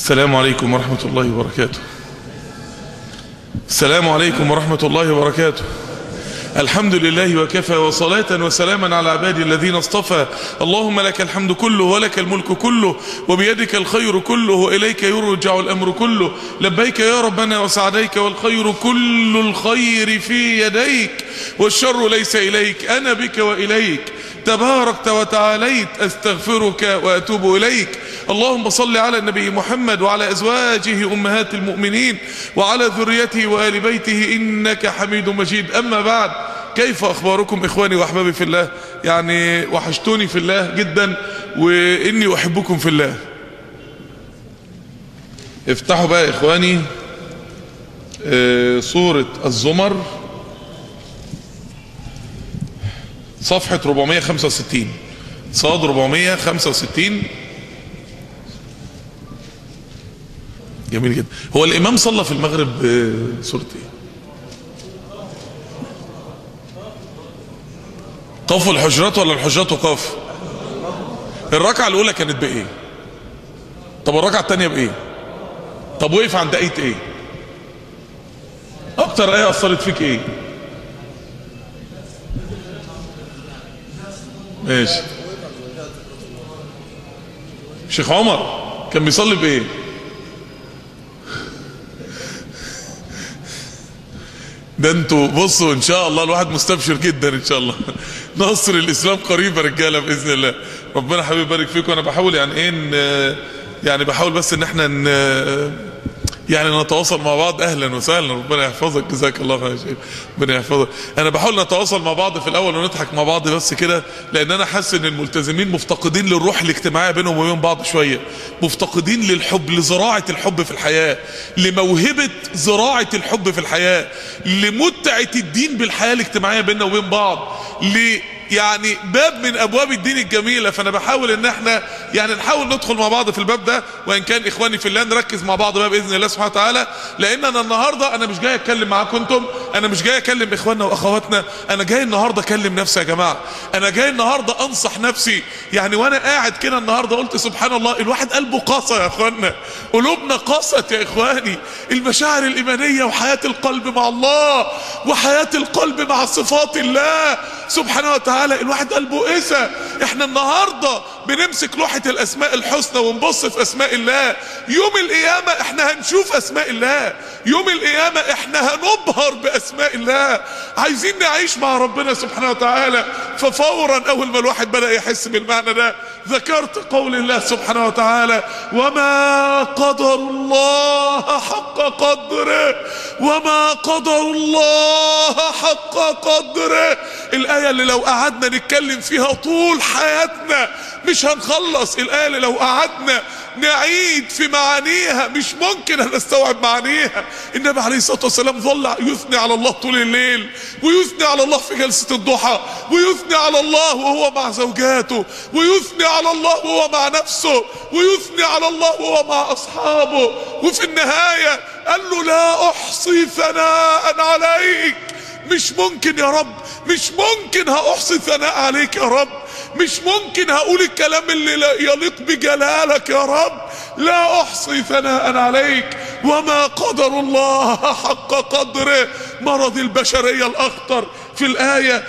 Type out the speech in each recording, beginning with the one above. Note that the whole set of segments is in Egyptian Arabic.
السلام عليكم ورحمة الله وبركاته السلام عليكم ورحمة الله وبركاته الحمد لله وكفى وصلاة وسلاما على عبادي الذين اصطفى اللهم لك الحمد كله ولك الملك كله وبيدك الخير كله وإليك يرجع الأمر كله لبيك يا ربنا وسعديك والخير كل الخير في يديك والشر ليس إليك أنا بك وإليك تباركت وتعاليت أستغفرك وأتوب إليك اللهم صل على النبي محمد وعلى أزواجه أمهات المؤمنين وعلى ذريته وآل بيته إنك حميد مجيد أما بعد كيف أخباركم إخواني وأحبابي في الله يعني وحشتوني في الله جدا وإني أحبكم في الله افتحوا بقى إخواني سورة الزمر صفحة 465 صاد 465 جميل جدا هو الإمام صلى في المغرب سورة ايه قاف الحجرات ولا الحجرات وقاف الركعة الأولى كانت بإيه طب الركعة الثانية بإيه طب وقف عند آية إيه أكتر آية أثرت فيك إيه ماشي شيخ عمر كان بيصلي بايه ده انتوا بصوا ان شاء الله الواحد مستبشر جدا ان شاء الله نصر الاسلام قريب يا رجاله باذن الله ربنا حبيبي يبارك فيكم انا بحاول يعني ايه يعني بحاول بس ان احنا يعني نتواصل مع بعض اهلا وسهلا ربنا يحفظك جزاك الله خير يا شيخ ربنا يحفظك انا بحاول نتواصل مع بعض في الاول ونضحك مع بعض بس كده لان انا حاسس ان الملتزمين مفتقدين للروح الاجتماعيه بينهم وبين بعض شويه مفتقدين للحب لزراعه الحب في الحياه لموهبه زراعه الحب في الحياه لمتعه الدين بالحياه الاجتماعيه بيننا وبين بعض ل يعني باب من ابواب الدين الجميلة فانا بحاول ان احنا يعني نحاول ندخل مع بعض في الباب ده وان كان اخواني في الله نركز مع بعض بقى باذن الله سبحانه وتعالى لان انا النهاردة انا مش جاي اتكلم معاكم انتم انا مش جاي اكلم اخواننا واخواتنا انا جاي النهاردة اكلم نفسي يا جماعة انا جاي النهاردة انصح نفسي يعني وانا قاعد كده النهاردة قلت سبحان الله الواحد قلبه قاسى يا اخواننا قلوبنا قاست يا اخواني المشاعر الايمانية وحياة القلب مع الله وحياة القلب مع صفات الله سبحانه وتعالى الواحد قلبه قسى احنا النهاردة بنمسك لوحة الاسماء الحسنى ونبص في اسماء الله يوم القيامة احنا هنشوف اسماء الله يوم القيامة احنا هنبهر باسماء الله عايزين نعيش مع ربنا سبحانه وتعالى ففورا اول ما الواحد بدأ يحس بالمعنى ده ذكرت قول الله سبحانه وتعالى وما قدر الله حق قدره وما قدر الله حق قدره الآية اللي لو قعدنا نتكلم فيها طول حياتنا مش هنخلص الآية اللي لو قعدنا نعيد في معانيها مش ممكن هنستوعب معانيها النبي عليه الصلاة والسلام ظل يثني على الله طول الليل ويثني على الله في جلسة الضحى ويثني على الله وهو مع زوجاته ويثني على الله وهو مع نفسه ويثني على الله وهو مع أصحابه وفي النهاية قال له لا أحصي ثناء عليك مش ممكن يا رب مش ممكن هأحصي ثناء عليك يا رب مش ممكن هقول الكلام اللي لا يليق بجلالك يا رب لا احصي ثناء عليك وما قدر الله حق قدره مرض البشرية الاخطر في الاية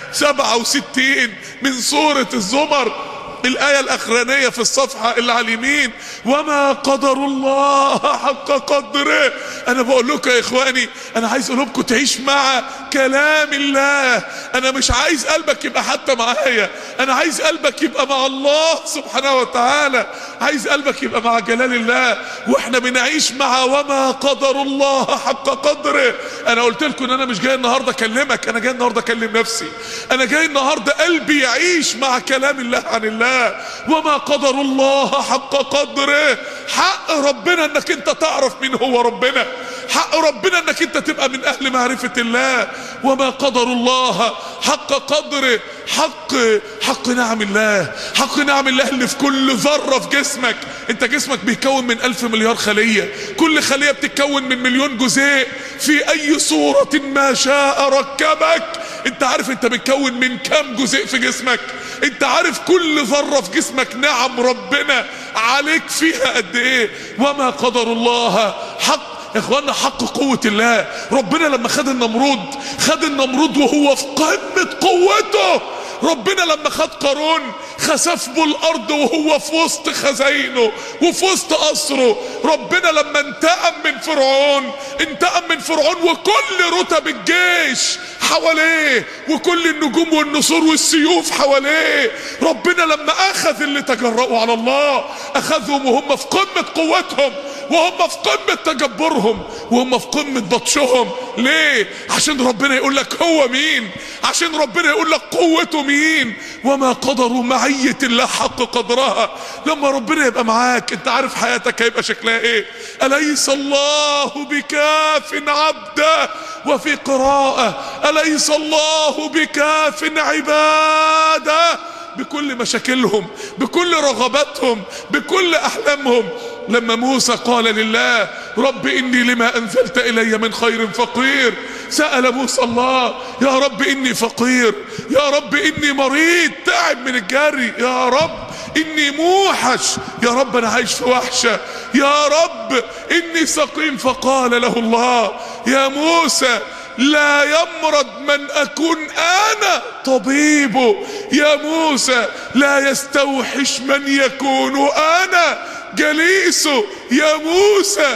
67 من سورة الزمر الآية الأخرانية في الصفحة اللي على اليمين وما قدر الله حق قدره أنا بقول لكم يا إخواني أنا عايز قلوبكم تعيش مع كلام الله أنا مش عايز قلبك يبقى حتى معايا أنا عايز قلبك يبقى مع الله سبحانه وتعالى عايز قلبك يبقى مع جلال الله وإحنا بنعيش مع وما قدر الله حق قدره أنا قلت لكم إن أنا مش جاي النهاردة أكلمك أنا جاي النهاردة أكلم نفسي أنا جاي النهاردة قلبي يعيش مع كلام الله عن الله وما قدر الله حق قدره حق ربنا انك انت تعرف مين هو ربنا حق ربنا انك انت تبقى من اهل معرفة الله وما قدر الله حق قدره حق حق نعم الله حق نعم الله اللي في كل ذرة في جسمك انت جسمك بيكون من الف مليار خلية كل خلية بتتكون من مليون جزيء في اي صورة ما شاء ركبك انت عارف انت بتكون من كام جزء في جسمك انت عارف كل ذرة في جسمك نعم ربنا عليك فيها قد ايه وما قدر الله حق يا اخوانا حق قوة الله ربنا لما خد النمرود خد النمرود وهو في قمة قوته ربنا لما خد قارون خسف به الارض وهو في وسط خزاينه وفي وسط قصره ربنا لما انتقم من فرعون انتقم من فرعون وكل رتب الجيش حواليه وكل النجوم والنسور والسيوف حواليه ربنا لما اخذ اللي تجرؤوا على الله اخذهم وهم في قمة قوتهم وهم في قمة تجبرهم وهم في قمة بطشهم ليه عشان ربنا يقول لك هو مين عشان ربنا يقول لك قوته مين وما قدروا معية الله حق قدرها لما ربنا يبقى معاك انت عارف حياتك هيبقى شكلها ايه أليس الله بكاف عبده وفي قراءة أليس الله بكاف عباده بكل مشاكلهم بكل رغباتهم بكل احلامهم لما موسى قال لله رب اني لما انزلت الي من خير فقير سأل موسى الله يا رب اني فقير يا رب اني مريض تعب من الجري يا رب اني موحش يا رب انا عايش في وحشة يا رب اني سقيم فقال له الله يا موسى لا يمرض من اكون انا طبيبه يا موسى لا يستوحش من يكون انا جليسه يا موسى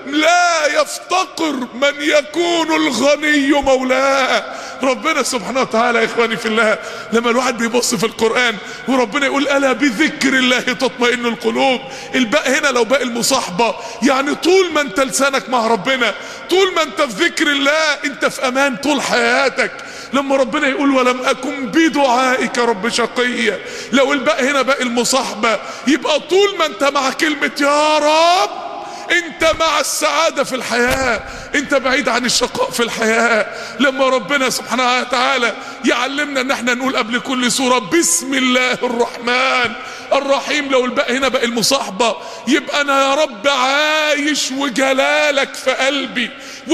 لا يفتقر من يكون الغني مولاه ربنا سبحانه وتعالى يا اخواني في الله لما الواحد بيبص في القرآن وربنا يقول الا بذكر الله تطمئن القلوب الباء هنا لو باء المصاحبة يعني طول ما انت لسانك مع ربنا طول ما انت في ذكر الله انت في امان طول حياتك لما ربنا يقول ولم اكن بدعائك رب شقيا لو الباء هنا باء المصاحبة يبقى طول ما انت مع كلمة يا رب انت مع السعادة في الحياة انت بعيد عن الشقاء في الحياة لما ربنا سبحانه وتعالى يعلمنا ان احنا نقول قبل كل سورة بسم الله الرحمن الرحيم لو الباء هنا بقى المصاحبة يبقى انا يا رب عايش وجلالك في قلبي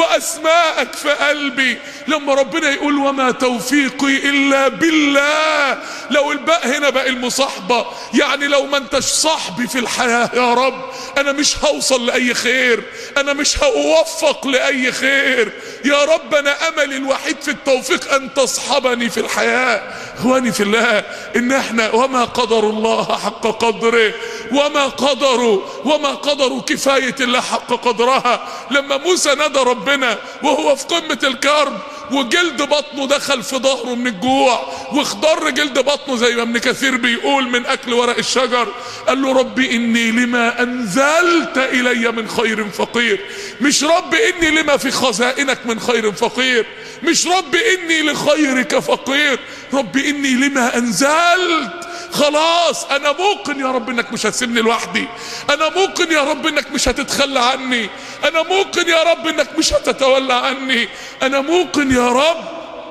واسماءك في قلبي لما ربنا يقول وما توفيقي الا بالله لو الباء هنا بقى المصاحبة يعني لو ما انتش صاحبي في الحياة يا رب انا مش هوصل لاي خير انا مش هوفق لاي خير يا رب انا املي الوحيد في التوفيق ان تصحبني في الحياة اخواني في الله ان احنا وما قدر الله حق قدره وما قدروا وما قدروا كفاية الله حق قدرها لما موسى نادى ربنا وهو في قمة الكرب وجلد بطنه دخل في ظهره من الجوع واخضر جلد بطنه زي ما ابن كثير بيقول من اكل ورق الشجر قال له ربي اني لما انزلت الي من خير فقير مش رب اني لما في خزائنك من خير فقير مش رب اني لخيرك فقير ربي اني لما انزلت خلاص انا موقن يا رب انك مش هتسيبني لوحدي انا موقن يا رب انك مش هتتخلى عني انا موقن يا رب انك مش هتتولى عني انا موقن يا رب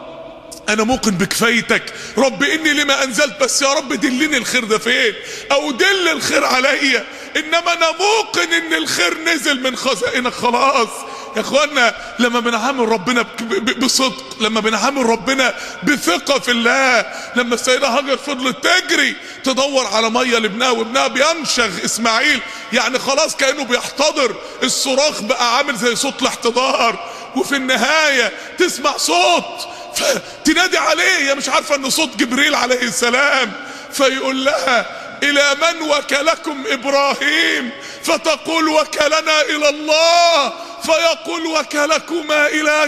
انا موقن بكفايتك رب اني لما انزلت بس يا رب دلني الخير ده فين او دل الخير عليا انما انا موقن ان الخير نزل من خزائنك خلاص يا اخوانا لما بنعامل ربنا بصدق لما بنعامل ربنا بثقة في الله لما السيدة هاجر فضلت تجري تدور على مية لابنها وابنها بينشغ اسماعيل يعني خلاص كأنه بيحتضر الصراخ بقى عامل زي صوت الاحتضار وفي النهاية تسمع صوت تنادي عليه هي مش عارفة ان صوت جبريل عليه السلام فيقول لها الى من وكلكم ابراهيم فتقول وكلنا الى الله فيقول وكلكما الى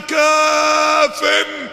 كاف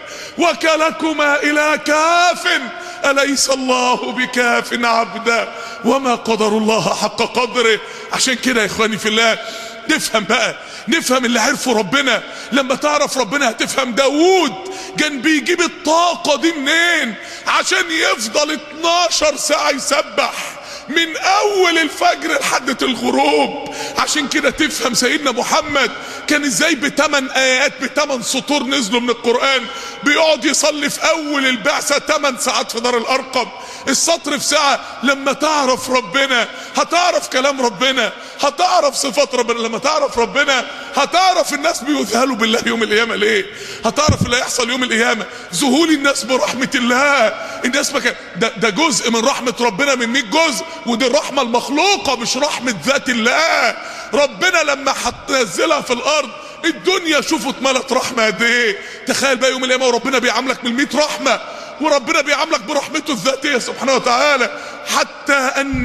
وكلكما الى كاف اليس الله بكاف عبدا وما قدر الله حق قدره عشان كده يا اخواني في الله نفهم بقى نفهم اللي عرفوا ربنا لما تعرف ربنا هتفهم داوود كان بيجيب الطاقة دي منين عشان يفضل 12 ساعة يسبح من اول الفجر لحد الغروب عشان كده تفهم سيدنا محمد كان ازاي بثمان ايات بثمان سطور نزلوا من القرآن بيقعد يصلي في اول البعثة ثمان ساعات في دار الارقم السطر في ساعة لما تعرف ربنا هتعرف كلام ربنا هتعرف صفات ربنا لما تعرف ربنا هتعرف الناس بيذهلوا بالله يوم القيامة ليه هتعرف اللي هيحصل يوم القيامة ذهول الناس برحمة الله الناس ما كان ده, ده جزء من رحمة ربنا من 100 جزء ودي الرحمة المخلوقة مش رحمة ذات الله ربنا لما هتنزلها في الارض الدنيا شوفوا اتملت رحمة قد ايه تخيل بقى يوم القيامة وربنا بيعاملك من 100 رحمة وربنا بيعاملك برحمته الذاتية سبحانه وتعالى حتى ان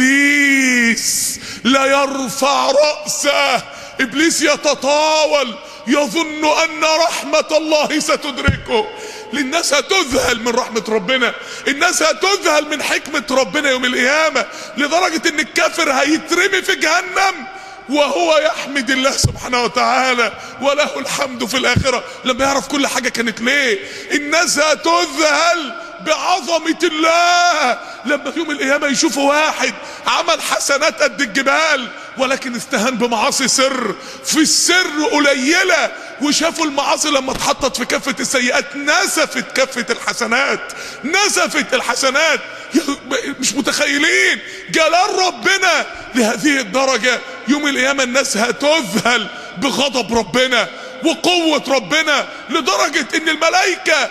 ابليس لا يرفع رأسه ابليس يتطاول يظن ان رحمة الله ستدركه للناس هتذهل من رحمة ربنا الناس هتذهل من حكمة ربنا يوم القيامة لدرجة ان الكافر هيترمي في جهنم وهو يحمد الله سبحانه وتعالى وله الحمد في الآخرة لما يعرف كل حاجة كانت ليه الناس هتذهل بعظمة الله لما في يوم القيامة يشوفوا واحد عمل حسنات قد الجبال ولكن استهان بمعاصي سر في السر قليلة وشافوا المعاصي لما اتحطت في كفة السيئات نسفت كفة الحسنات نسفت الحسنات مش متخيلين جلال ربنا لهذه الدرجة يوم القيامة الناس هتذهل بغضب ربنا وقوة ربنا لدرجة ان الملائكة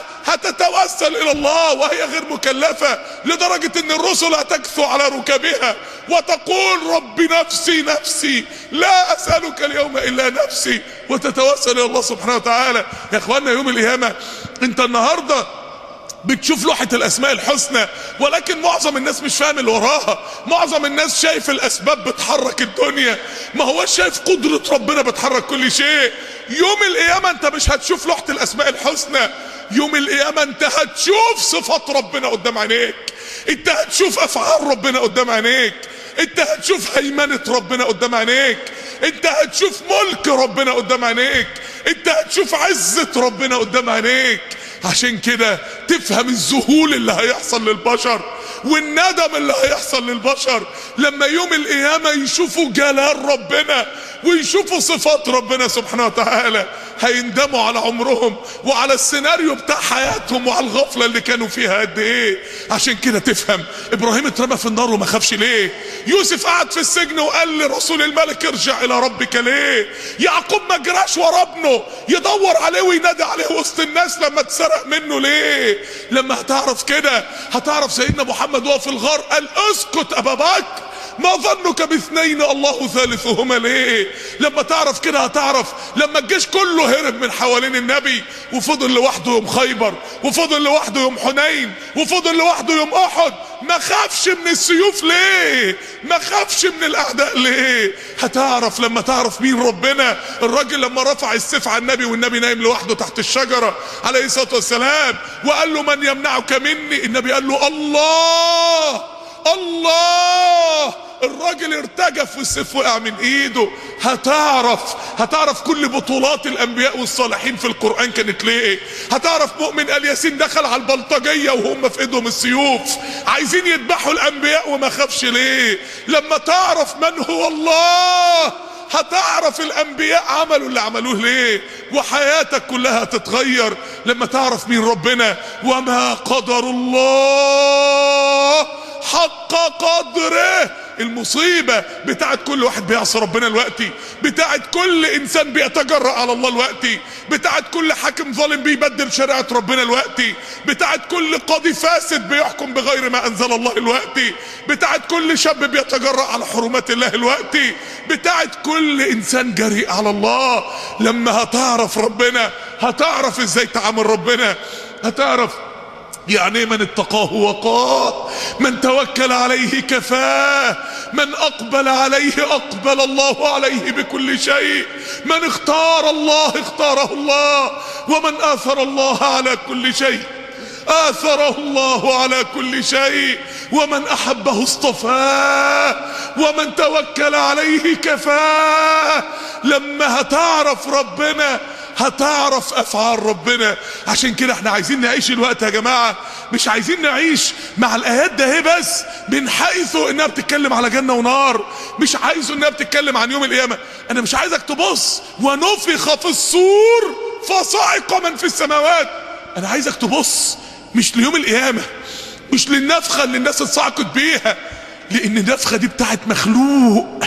هتتوسل الى الله وهي غير مكلفة لدرجة ان الرسل هتكثو على ركبها وتقول رب نفسي نفسي لا اسألك اليوم الا نفسي وتتوسل الى الله سبحانه وتعالى يا اخوانا يوم القيامة انت النهاردة بتشوف لوحة الاسماء الحسنى ولكن معظم الناس مش فاهم اللي وراها معظم الناس شايف الاسباب بتحرك الدنيا ما هو شايف قدرة ربنا بتحرك كل شيء يوم القيامة انت مش هتشوف لوحة الاسماء الحسنى يوم القيامة انت هتشوف صفات ربنا قدام عينيك انت هتشوف افعال ربنا قدام عينيك انت هتشوف هيمنة ربنا قدام عينيك انت هتشوف ملك ربنا قدام عينيك انت هتشوف عزة ربنا قدام عينيك عشان كده تفهم الذهول اللي هيحصل للبشر والندم اللي هيحصل للبشر لما يوم القيامة يشوفوا جلال ربنا ويشوفوا صفات ربنا سبحانه وتعالى هيندموا على عمرهم وعلى السيناريو بتاع حياتهم وعلى الغفلة اللي كانوا فيها قد ايه عشان كده تفهم ابراهيم اترمى في النار وما خافش ليه يوسف قعد في السجن وقال لرسول الملك ارجع الى ربك ليه يعقوب ما جراش ورا ابنه يدور عليه وينادي عليه وسط الناس لما اتسرق منه ليه لما هتعرف كده هتعرف سيدنا محمد وهو في الغار قال اسكت ابا بكر ما ظنك باثنين الله ثالثهما ليه لما تعرف كده هتعرف لما الجيش كله هرب من حوالين النبي وفضل لوحده يوم خيبر وفضل لوحده يوم حنين وفضل لوحده يوم احد ما خافش من السيوف ليه ما خافش من الاعداء ليه هتعرف لما تعرف مين ربنا الراجل لما رفع السيف على النبي والنبي نايم لوحده تحت الشجرة عليه الصلاة والسلام وقال له من يمنعك مني النبي قال له الله الله الراجل ارتجف والسيف وقع من ايده هتعرف هتعرف كل بطولات الانبياء والصالحين في القرآن كانت ليه هتعرف مؤمن ال ياسين دخل على البلطجية وهم في ايدهم السيوف عايزين يذبحوا الانبياء وما خافش ليه لما تعرف من هو الله هتعرف الانبياء عملوا اللي عملوه ليه وحياتك كلها هتتغير لما تعرف مين ربنا وما قدر الله حق قدره المصيبة بتاعت كل واحد بيعصي ربنا الوقتي بتاعت كل انسان بيتجرأ على الله الوقتي بتاعت كل حاكم ظالم بيبدل شريعة ربنا الوقتي بتاعت كل قاضي فاسد بيحكم بغير ما انزل الله الوقتي بتاعت كل شاب بيتجرأ على حرمات الله الوقتي بتاعت كل انسان جريء على الله لما هتعرف ربنا هتعرف ازاي تعامل ربنا هتعرف يعني من اتقاه وقاه من توكل عليه كفاه من اقبل عليه اقبل الله عليه بكل شيء من اختار الله اختاره الله ومن اثر الله على كل شيء آثره الله على كل شيء ومن أحبه اصطفاه ومن توكل عليه كفاه لما هتعرف ربنا هتعرف افعال ربنا عشان كده احنا عايزين نعيش الوقت يا جماعة مش عايزين نعيش مع الايات ده هي بس من حيث انها بتتكلم على جنة ونار مش عايزه انها بتتكلم عن يوم القيامة انا مش عايزك تبص ونفخ في الصور فصعق من في السماوات انا عايزك تبص مش ليوم القيامة مش للنفخة اللي الناس اتصعقت بيها لان النفخة دي بتاعت مخلوق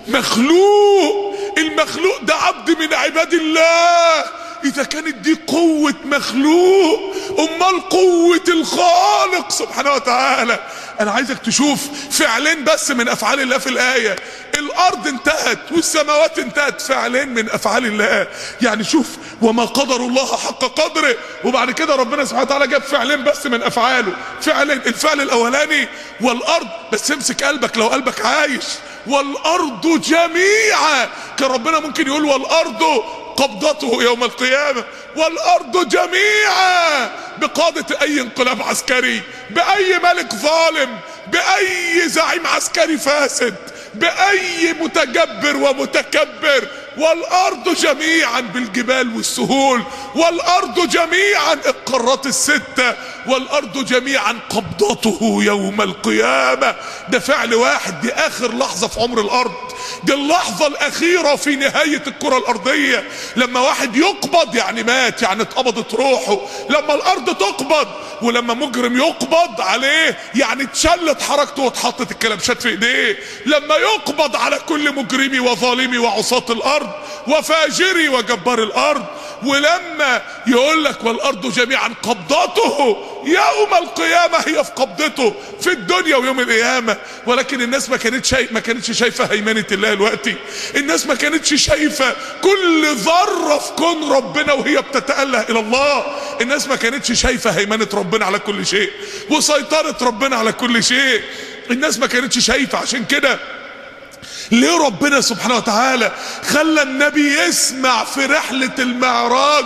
مخلوق المخلوق ده عبد من عباد الله اذا كانت دي قوة مخلوق امال قوة الخالق سبحانه وتعالى انا عايزك تشوف فعلين بس من افعال الله في الاية الارض انتهت والسماوات انتهت فعلين من افعال الله يعني شوف وما قدر الله حق قدره وبعد كده ربنا سبحانه وتعالى جاب فعلين بس من افعاله فعلين الفعل الاولاني والارض بس امسك قلبك لو قلبك عايش والارض جميعا كان ربنا ممكن يقول والارض قبضته يوم القيامة والأرض جميعا بقادة أي انقلاب عسكري بأي ملك ظالم بأي زعيم عسكري فاسد بأي متجبر ومتكبر والأرض جميعا بالجبال والسهول والأرض جميعا القارات الستة والأرض جميعا قبضته يوم القيامة ده فعل واحد دي آخر لحظة في عمر الأرض دي اللحظة الأخيرة في نهاية الكرة الأرضية لما واحد يقبض يعني مات يعني اتقبضت روحه لما الأرض تقبض ولما مجرم يقبض عليه يعني اتشلت حركته واتحطت الكلبشات في ايديه لما يقبض على كل مجرمي وظالمي وعصاة الارض وفاجري وجبار الارض ولما يقول لك والارض جميعا قبضته يوم القيامة هي في قبضته في الدنيا ويوم القيامة ولكن الناس ما كانتش شايف ما كانتش شايفة هيمنة الله دلوقتي الناس ما كانتش شايفة كل ذرة في كون ربنا وهي بتتأله الى الله الناس ما كانتش شايفة هيمنة ربنا على كل شيء وسيطرة ربنا على كل شيء الناس ما كانتش شايفة عشان كده ليه ربنا سبحانه وتعالى خلى النبي يسمع في رحلة المعراج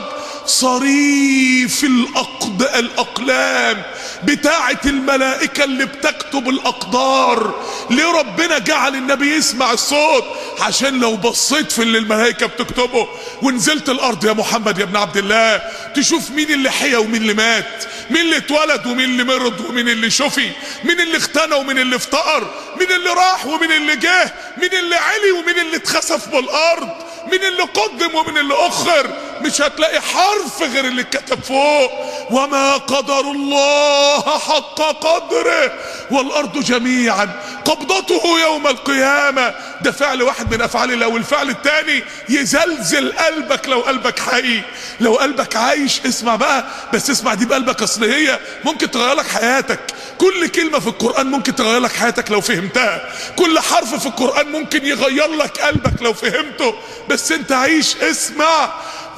صريف الأقد الأقلام بتاعة الملائكة اللي بتكتب الأقدار ليه ربنا جعل النبي يسمع الصوت عشان لو بصيت في اللي الملائكة بتكتبه ونزلت الأرض يا محمد يا ابن عبد الله تشوف مين اللي حيا ومين اللي مات مين اللي اتولد ومين اللي مرض ومين اللي شفي مين اللي اختنى ومين اللي افتقر مين اللي راح ومين اللي جه مين اللي علي ومين اللي اتخسف بالارض مين اللي قدم ومين اللي اخر مش هتلاقي حرف غير اللي اتكتب فوق وما قدر الله حق قدره والارض جميعا قبضته يوم القيامة ده فعل واحد من افعال الله والفعل الثاني يزلزل قلبك لو قلبك حي لو قلبك عايش اسمع بقى بس اسمع دي بقلبك اصل هي ممكن تغير لك حياتك كل كلمة في القرآن ممكن تغير لك حياتك لو فهمتها كل حرف في القرآن ممكن يغير لك قلبك لو فهمته بس انت عيش اسمع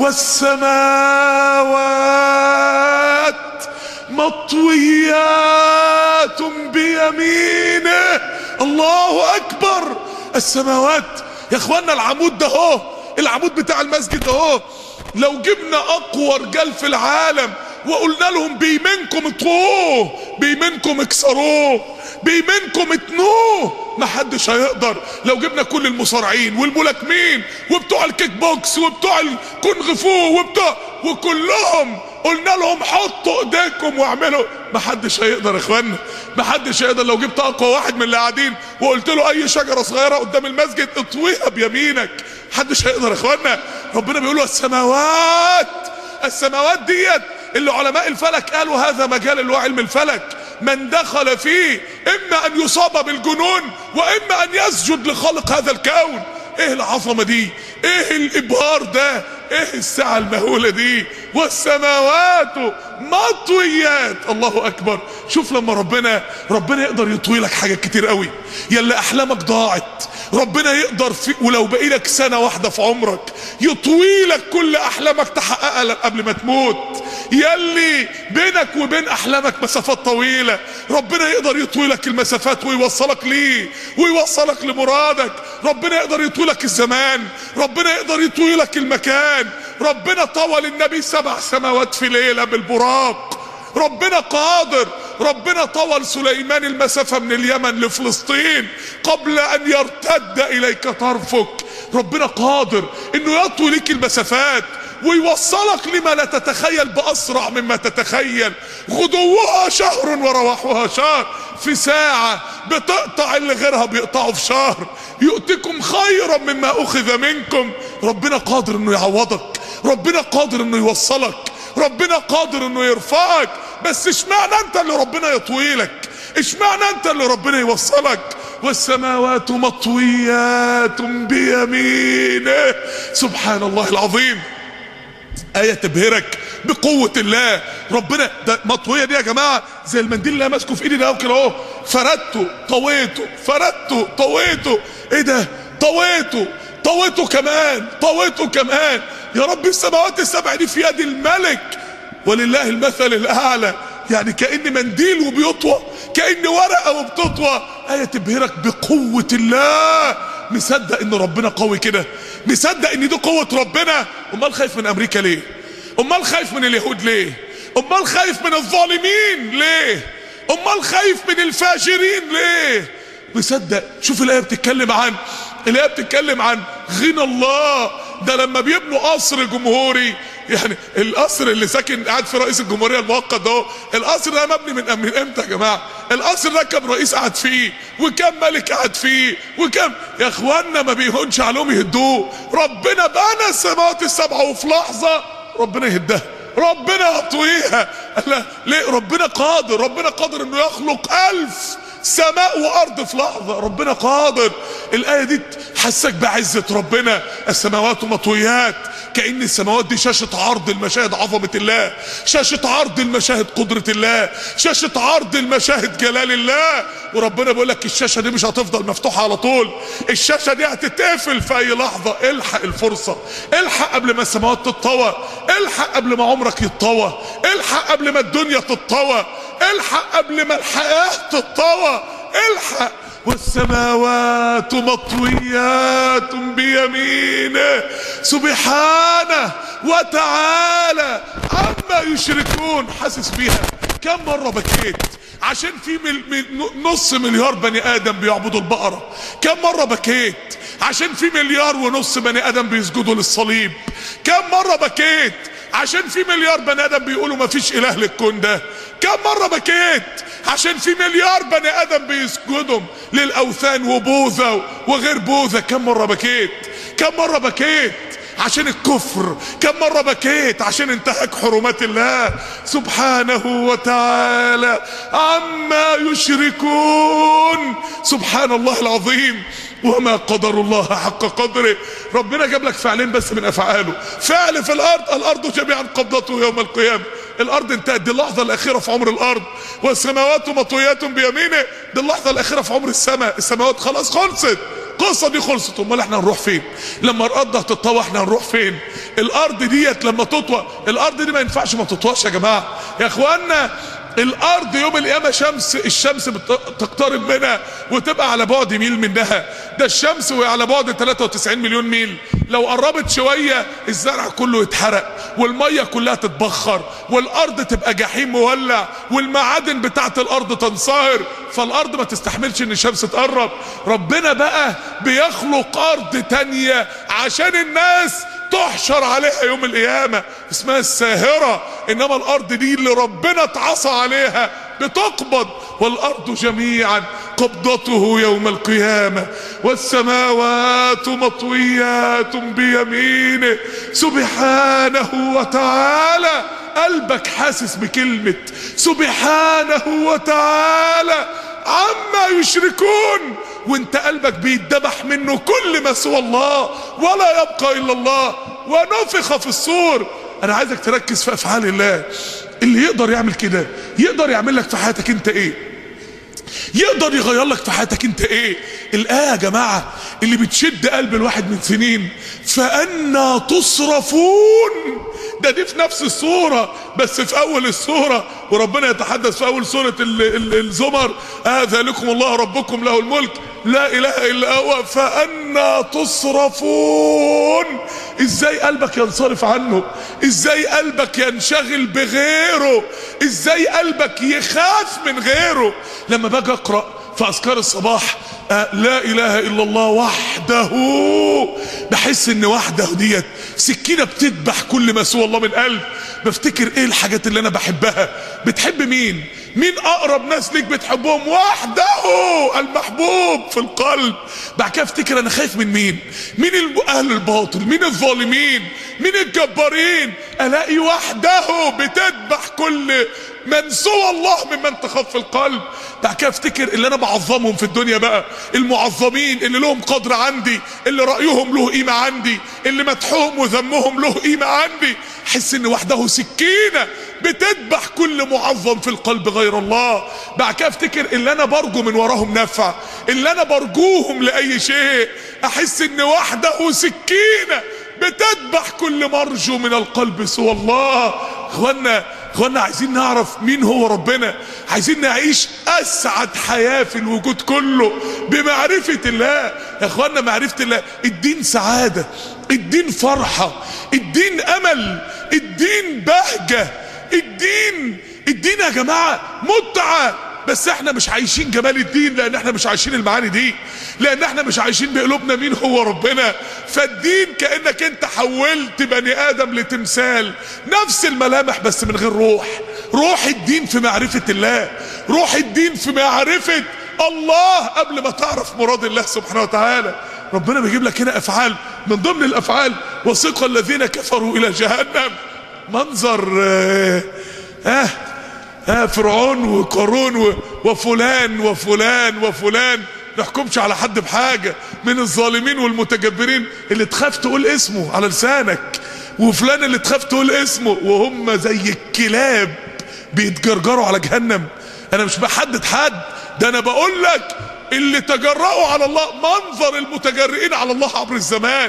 والسماوات مطويات بيمينه الله اكبر السماوات يا اخوانا العمود ده اهو العمود بتاع المسجد اهو لو جبنا اقوى رجال في العالم وقلنا لهم بيمينكم اطووه بيمينكم اكسروه بيمينكم اتنوه محدش هيقدر لو جبنا كل المصارعين والملاكمين وبتوع الكيك بوكس وبتوع الكونغ فو وبتوع وكلهم قلنا لهم حطوا ايديكم واعملوا محدش هيقدر يا اخوانا محدش هيقدر لو جبت اقوى واحد من اللي قاعدين وقلت له اي شجره صغيره قدام المسجد اطويها بيمينك محدش هيقدر يا اخوانا ربنا بيقول السماوات السماوات ديت اللي علماء الفلك قالوا هذا مجال اللي هو علم الفلك من دخل فيه اما ان يصاب بالجنون واما ان يسجد لخالق هذا الكون ايه العظمة دي ايه الابهار ده ايه الساعة المهولة دي والسماوات مطويات الله اكبر شوف لما ربنا ربنا يقدر يطوي لك حاجات كتير قوي يلا احلامك ضاعت ربنا يقدر في ولو بقي لك سنة واحدة في عمرك يطوي لك كل احلامك تحققها قبل ما تموت يلي بينك وبين احلامك مسافات طويلة ربنا يقدر يطوي لك المسافات ويوصلك ليه ويوصلك لمرادك ربنا يقدر يطوي لك الزمان ربنا يقدر يطوي لك المكان ربنا طول النبي سبع سماوات في ليلة بالبراق ربنا قادر ربنا طول سليمان المسافة من اليمن لفلسطين قبل ان يرتد اليك طرفك ربنا قادر انه يطوي لك المسافات ويوصلك لما لا تتخيل باسرع مما تتخيل غدوها شهر ورواحها شهر في ساعة بتقطع اللي غيرها بيقطعه في شهر يؤتكم خيرا مما اخذ منكم ربنا قادر انه يعوضك ربنا قادر انه يوصلك ربنا قادر انه يرفعك بس اشمعنى انت اللي ربنا يطويلك اشمعنى انت اللي ربنا يوصلك والسماوات مطويات بيمينه سبحان الله العظيم آية تبهرك بقوة الله ربنا ده مطوية دي يا جماعة زي المنديل اللي انا ماسكه في ايدي ده كده اهو فردته طويته فردته طويته ايه ده طويته طويته كمان طويته كمان يا رب السماوات السبع دي في يد الملك ولله المثل الاعلى يعني كأن منديل وبيطوى كأن ورقة وبتطوى آية تبهرك بقوة الله مصدق ان ربنا قوي كده مصدق ان دي قوة ربنا امال خايف من امريكا ليه امال خايف من اليهود ليه امال خايف من الظالمين ليه امال خايف من الفاجرين ليه مصدق شوف الايه بتتكلم عن الايه بتتكلم عن غنى الله ده لما بيبنوا قصر جمهوري يعني القصر اللي ساكن قاعد في رئيس الجمهوريه المؤقت ده القصر ده مبني من من امتى يا جماعه القصر ده كم رئيس قعد فيه وكم ملك قعد فيه وكم يا اخوانا ما بيهونش عليهم يهدوه ربنا بنى السماوات السبعه وفي لحظه ربنا يهدها ربنا يطويها لا ليه ربنا قادر ربنا قادر انه يخلق الف سماء وارض في لحظة ربنا قادر الاية دي حسك بعزة ربنا السماوات مطويات كأن السماوات دي شاشة عرض المشاهد عظمة الله شاشة عرض المشاهد قدرة الله شاشة عرض المشاهد جلال الله وربنا بيقول لك الشاشة دي مش هتفضل مفتوحة على طول الشاشة دي هتتقفل في اي لحظة الحق الفرصة الحق قبل ما السماوات تتطوى الحق قبل ما عمرك يتطوى الحق قبل ما الدنيا تتطوى الحق قبل ما الحياة تتطوى الحق والسماوات مطويات بيمينه سبحانه وتعالى عما يشركون حاسس بيها كم مرة بكيت عشان في مل... مل... نص مليار بني ادم بيعبدوا البقرة كم مرة بكيت عشان في مليار ونص بني ادم بيسجدوا للصليب كم مرة بكيت عشان في مليار بني ادم بيقولوا ما فيش اله للكون ده كم مرة بكيت عشان في مليار بني ادم بيسجدوا للاوثان وبوذا وغير بوذا كم مرة بكيت كم مرة بكيت عشان الكفر كم مرة بكيت عشان انتهك حرمات الله سبحانه وتعالى عما يشركون سبحان الله العظيم وما قدر الله حق قدره ربنا جاب لك فعلين بس من افعاله فعل في الارض الارض جميعا قبضته يوم القيامه الارض انتهت دي اللحظه الاخيره في عمر الارض والسماوات مطويات بيمينه دي اللحظه الاخيره في عمر السماء السماوات خلاص خلصت القصه دي خلصت امال احنا هنروح فين لما الارض هتتطوى احنا هنروح فين الارض ديت لما تطوى الارض دي ما ينفعش ما تطواش يا جماعه يا اخوانا الارض يوم القيامه شمس الشمس بتقترب منها وتبقى على بعد ميل منها ده الشمس وهي على بعد 93 مليون ميل لو قربت شويه الزرع كله يتحرق والميه كلها تتبخر والارض تبقى جحيم مولع والمعادن بتاعت الارض تنصهر فالارض ما تستحملش ان الشمس تقرب ربنا بقى بيخلق ارض تانية عشان الناس تحشر عليها يوم القيامة اسمها الساهرة انما الارض دي اللي ربنا اتعصى عليها بتقبض والارض جميعا قبضته يوم القيامة والسماوات مطويات بيمينه سبحانه وتعالى قلبك حاسس بكلمة سبحانه وتعالى عما يشركون وانت قلبك بيتذبح منه كل ما سوى الله ولا يبقى الا الله ونفخ في الصور انا عايزك تركز في افعال الله اللي يقدر يعمل كده يقدر يعمل لك في حياتك انت ايه يقدر يغير لك في حياتك انت ايه الايه يا جماعه اللي بتشد قلب الواحد من سنين فانا تصرفون ده دي في نفس الصورة بس في أول الصورة وربنا يتحدث في أول سورة ال ال الزمر آه ذلكم الله ربكم له الملك لا إله إلا هو فأنا تصرفون إزاي قلبك ينصرف عنه إزاي قلبك ينشغل بغيره إزاي قلبك يخاف من غيره لما باجي أقرأ في أذكار الصباح آه لا اله الا الله وحده بحس ان وحده ديت سكينة بتذبح كل ما سوى الله من قلب بفتكر ايه الحاجات اللي انا بحبها بتحب مين مين اقرب ناس ليك بتحبهم وحده المحبوب في القلب بعد كده افتكر انا خايف من مين مين الب- اهل الباطل مين الظالمين مين الجبارين الاقي وحده بتذبح كل من سوى الله ممن تخاف في القلب بعد كده افتكر اللي انا بعظمهم في الدنيا بقى المعظمين اللي لهم قدر عندي اللي رايهم له قيمه عندي اللي مدحهم وذمهم له قيمه عندي احس ان وحده سكينه بتذبح كل معظم في القلب غير الله بعد كده افتكر اللي انا برجو من وراهم نفع اللي انا برجوهم لاي شيء احس ان وحده سكينه بتذبح كل مرجو من القلب سوى الله اخوانا اخوانا عايزين نعرف مين هو ربنا عايزين نعيش اسعد حياة في الوجود كله بمعرفة الله يا اخوانا معرفة الله الدين سعادة الدين فرحة الدين امل الدين بهجة الدين الدين يا جماعة متعة بس احنا مش عايشين جمال الدين لان احنا مش عايشين المعاني دي لان احنا مش عايشين بقلوبنا مين هو ربنا فالدين كأنك انت حولت بني ادم لتمثال نفس الملامح بس من غير روح روح الدين في معرفة الله روح الدين في معرفة الله قبل ما تعرف مراد الله سبحانه وتعالى ربنا بيجيب لك هنا افعال من ضمن الافعال وسيق الذين كفروا الى جهنم منظر آه, آه ها فرعون وقارون و- وفلان وفلان وفلان نحكمش على حد بحاجة من الظالمين والمتجبرين اللي تخاف تقول اسمه على لسانك وفلان اللي تخاف تقول اسمه وهم زي الكلاب بيتجرجروا على جهنم انا مش بحدد حد ده انا بقول لك اللي تجرأوا على الله منظر المتجرئين على الله عبر الزمان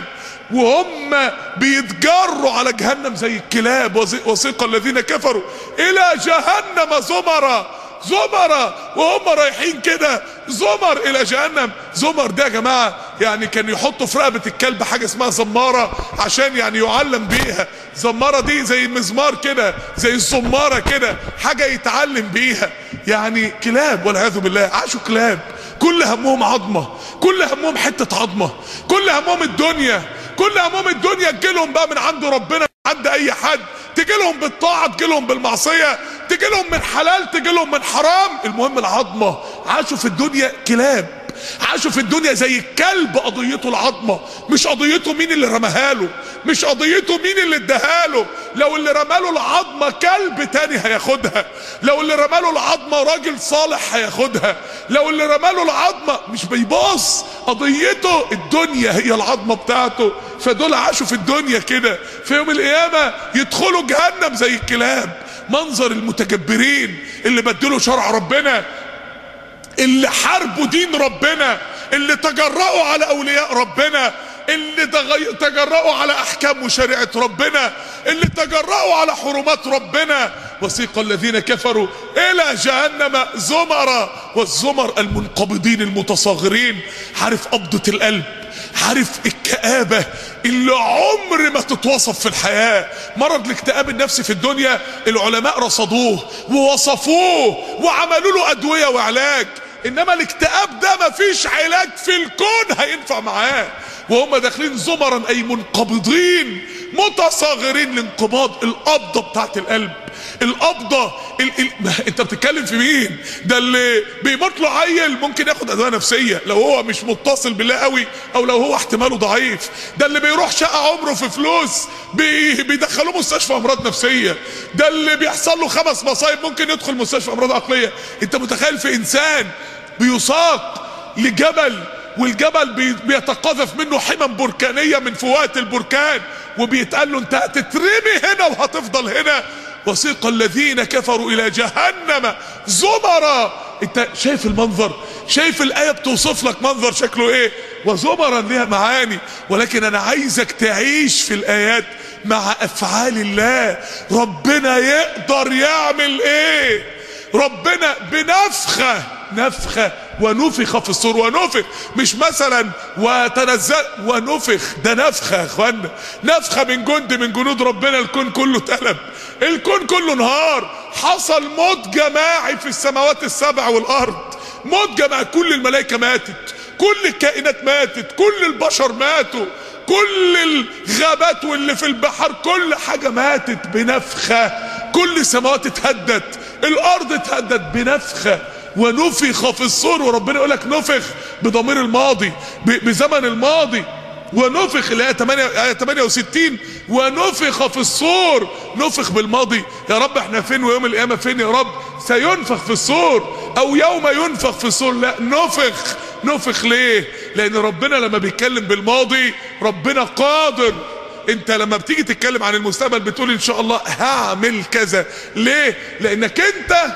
وهم بيتجروا على جهنم زي الكلاب وزي- وسيق الذين كفروا الى جهنم زمرا زمرا وهم رايحين كده زمر الى جهنم زمر ده يا جماعه يعني كان يحطوا في رقبه الكلب حاجه اسمها زماره عشان يعني يعلم بيها زماره دي زي المزمار كده زي الزماره كده حاجه يتعلم بيها يعني كلاب والعياذ بالله عاشوا كلاب كل همهم عظمه كل همهم حته عظمه كل همهم الدنيا كل همهم الدنيا تجيلهم بقى من عند ربنا من عند اي حد تجيلهم بالطاعه تجيلهم بالمعصيه تجيلهم من حلال تجيلهم من حرام المهم العظمه عاشوا في الدنيا كلاب عاشوا في الدنيا زي الكلب قضيته العظمه مش قضيته مين اللي رماها له مش قضيته مين اللي اداها له لو اللي رماله العظمه كلب تاني هياخدها لو اللي رماله العظمه راجل صالح هياخدها لو اللي رماله العظمه مش بيبص قضيته الدنيا هي العظمه بتاعته فدول عاشوا في الدنيا كده في يوم القيامه يدخلوا جهنم زي الكلاب منظر المتكبرين اللي بدلوا شرع ربنا اللي حاربوا دين ربنا اللي تجرأوا على اولياء ربنا اللي تغي... تجرأوا على احكام وشريعة ربنا اللي تجرأوا على حرمات ربنا وسيق الذين كفروا الى جهنم زمرا والزمر المنقبضين المتصاغرين عارف قبضة القلب عارف الكآبة اللي عمر ما تتوصف في الحياة مرض الاكتئاب النفسي في الدنيا العلماء رصدوه ووصفوه وعملوا له أدوية وعلاج إنما الاكتئاب ده مفيش علاج في الكون هينفع معاه وهم داخلين زمرا أي منقبضين متصاغرين لانقباض القبضة بتاعت القلب القبضة ال... ال... ما انت بتتكلم في مين ده اللي بيموت له عيل ممكن ياخد ادويه نفسيه لو هو مش متصل بالله قوي او لو هو احتماله ضعيف ده اللي بيروح شقه عمره في فلوس بي... بيدخلوه مستشفى امراض نفسيه ده اللي بيحصل له خمس مصايب ممكن يدخل مستشفى امراض عقليه انت متخيل في انسان بيساق لجبل والجبل بي... بيتقاذف منه حمم بركانيه من فوات البركان وبيتقال له انت هتترمي هنا وهتفضل هنا وسيق الذين كفروا الى جهنم زمرا انت شايف المنظر شايف الايه بتوصف لك منظر شكله ايه وزمرا ليها معاني ولكن انا عايزك تعيش في الايات مع افعال الله ربنا يقدر يعمل ايه ربنا بنفخه نفخه ونفخ في الصور ونفخ مش مثلا وتنزل ونفخ ده نفخه يا اخوانا نفخه من جند من جنود ربنا الكون كله اتقلب الكون كله انهار حصل موت جماعي في السماوات السبع والارض موت جماعي كل الملائكه ماتت كل الكائنات ماتت كل البشر ماتوا كل الغابات واللي في البحر كل حاجة ماتت بنفخة كل السماوات اتهدت الارض اتهدت بنفخة ونفخ في الصور وربنا يقول لك نفخ بضمير الماضي بزمن الماضي ونفخ اللي هي 8 آية 68 ونفخ في الصور نفخ بالماضي يا رب احنا فين ويوم القيامة فين يا رب سينفخ في الصور او يوم ينفخ في الصور لا نفخ نفخ ليه لان ربنا لما بيتكلم بالماضي ربنا قادر انت لما بتيجي تتكلم عن المستقبل بتقول ان شاء الله هعمل كذا ليه لانك انت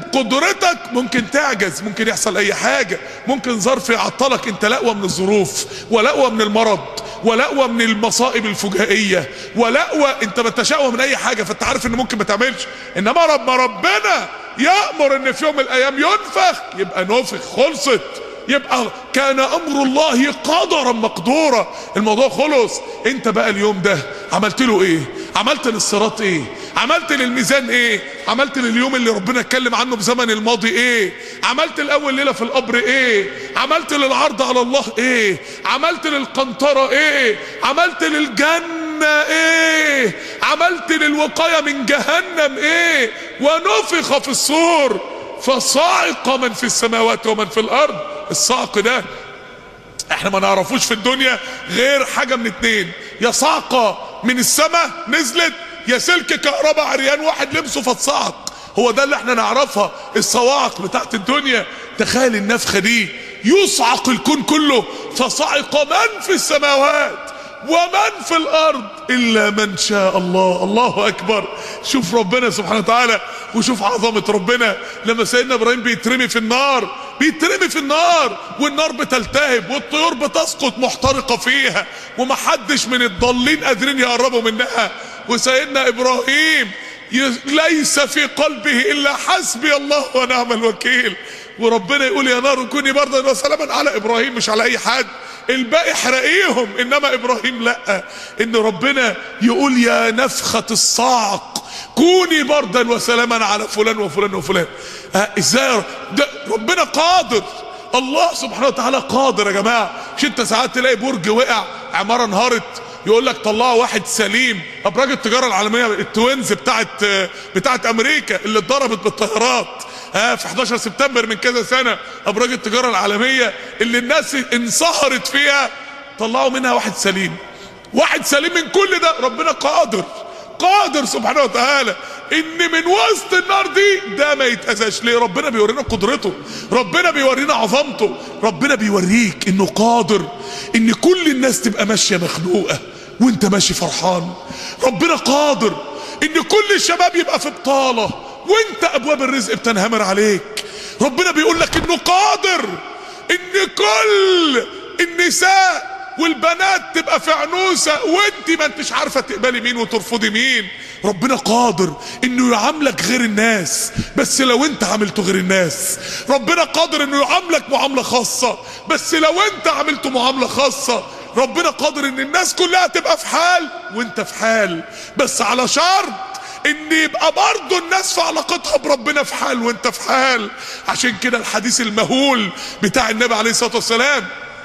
قدرتك ممكن تعجز ممكن يحصل اي حاجة ممكن ظرف يعطلك انت لقوى من الظروف ولقوى من المرض ولقوى من المصائب الفجائية ولقوى انت ما انتش اقوى من اي حاجة فانت عارف ان ممكن ما تعملش انما رب ما ربنا يأمر ان في يوم من الايام ينفخ يبقى نفخ خلصت يبقى كان امر الله قدرا مقدورا الموضوع خلص انت بقى اليوم ده عملت له ايه عملت للصراط ايه عملت للميزان ايه عملت لليوم اللي ربنا اتكلم عنه بزمن الماضي ايه عملت الاول ليله في القبر ايه عملت للعرض على الله ايه عملت للقنطره ايه عملت للجنه ايه عملت للوقايه من جهنم ايه ونفخ في الصور فصعق من في السماوات ومن في الارض الصعق ده احنا ما نعرفوش في الدنيا غير حاجة من اتنين يا صعقة من السماء نزلت يا سلك كهرباء عريان واحد لبسه فتصعق هو ده اللي احنا نعرفها الصواعق بتاعت الدنيا تخيل النفخة دي يصعق الكون كله فصعق من في السماوات ومن في الارض الا من شاء الله الله اكبر شوف ربنا سبحانه وتعالى وشوف عظمة ربنا لما سيدنا ابراهيم بيترمي في النار بيترمي في النار والنار بتلتهب والطيور بتسقط محترقة فيها ومحدش من الضالين قادرين يقربوا منها وسيدنا ابراهيم ليس في قلبه الا حسبي الله ونعم الوكيل وربنا يقول يا نار كوني بردا وسلاما على ابراهيم مش على اي حد الباقي احرقيهم انما ابراهيم لا ان ربنا يقول يا نفخة الصعق كوني بردا وسلاما على فلان وفلان وفلان اه ازاي ده ربنا قادر الله سبحانه وتعالى قادر يا جماعه مش انت ساعات تلاقي برج وقع عماره انهارت يقول لك طلعوا واحد سليم ابراج التجاره العالميه التوينز بتاعت بتاعت امريكا اللي اتضربت بالطيارات ها في 11 سبتمبر من كذا سنه ابراج التجاره العالميه اللي الناس انصهرت فيها طلعوا منها واحد سليم واحد سليم من كل ده ربنا قادر قادر سبحانه وتعالى ان من وسط النار دي ده ما يتأذاش ليه ربنا بيورينا قدرته ربنا بيورينا عظمته ربنا بيوريك انه قادر ان كل الناس تبقى ماشية مخنوقة وانت ماشي فرحان ربنا قادر ان كل الشباب يبقى في بطالة وانت ابواب الرزق بتنهمر عليك ربنا بيقول لك انه قادر ان كل النساء والبنات تبقى في عنوسة وانت ما انتش عارفة تقبلي مين وترفضي مين ربنا قادر انه يعاملك غير الناس بس لو انت عملته غير الناس ربنا قادر انه يعاملك معاملة خاصة بس لو انت عملته معاملة خاصة ربنا قادر ان الناس كلها تبقى في حال وانت في حال بس على شرط ان يبقى برضه الناس في علاقتها بربنا في حال وانت في حال عشان كده الحديث المهول بتاع النبي عليه الصلاة والسلام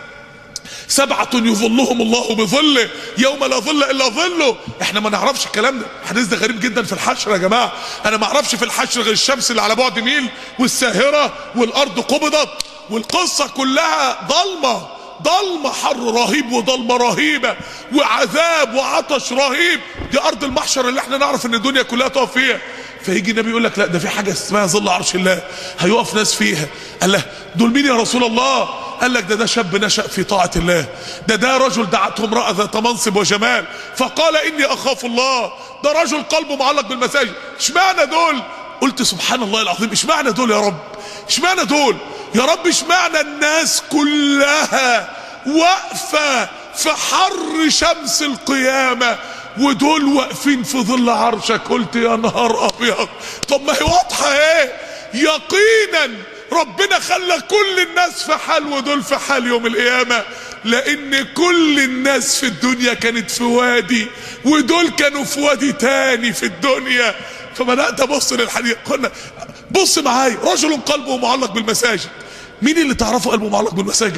سبعة يظلهم الله بظله يوم لا ظل الا ظله احنا ما نعرفش الكلام ده الحديث ده غريب جدا في الحشر يا جماعة انا ما اعرفش في الحشر غير الشمس اللي على بعد ميل والساهرة والارض قبضت والقصة كلها ضلمة ضلمة حر رهيب وضلمة رهيبة وعذاب وعطش رهيب دي ارض المحشر اللي احنا نعرف ان الدنيا كلها تقف فيها فيجي النبي يقول لك لا ده في حاجة اسمها ظل عرش الله هيقف ناس فيها قال له دول مين يا رسول الله قال لك ده ده شاب نشأ في طاعة الله ده ده رجل دعته امرأة ذات منصب وجمال فقال إني أخاف الله ده رجل قلبه معلق بالمساجد اشمعنى دول قلت سبحان الله العظيم اشمعنى دول يا رب اشمعنى دول يا رب اشمعنى الناس كلها واقفة في حر شمس القيامة ودول واقفين في ظل عرشك قلت يا نهار ابيض طب ما هي واضحة ايه يقينا ربنا خلى كل الناس في حال ودول في حال يوم القيامة لان كل الناس في الدنيا كانت في وادي ودول كانوا في وادي تاني في الدنيا فبدأت ابص للحديث قلنا بص معايا رجل قلبه معلق بالمساجد مين اللي تعرفه قلبه معلق بالمساجد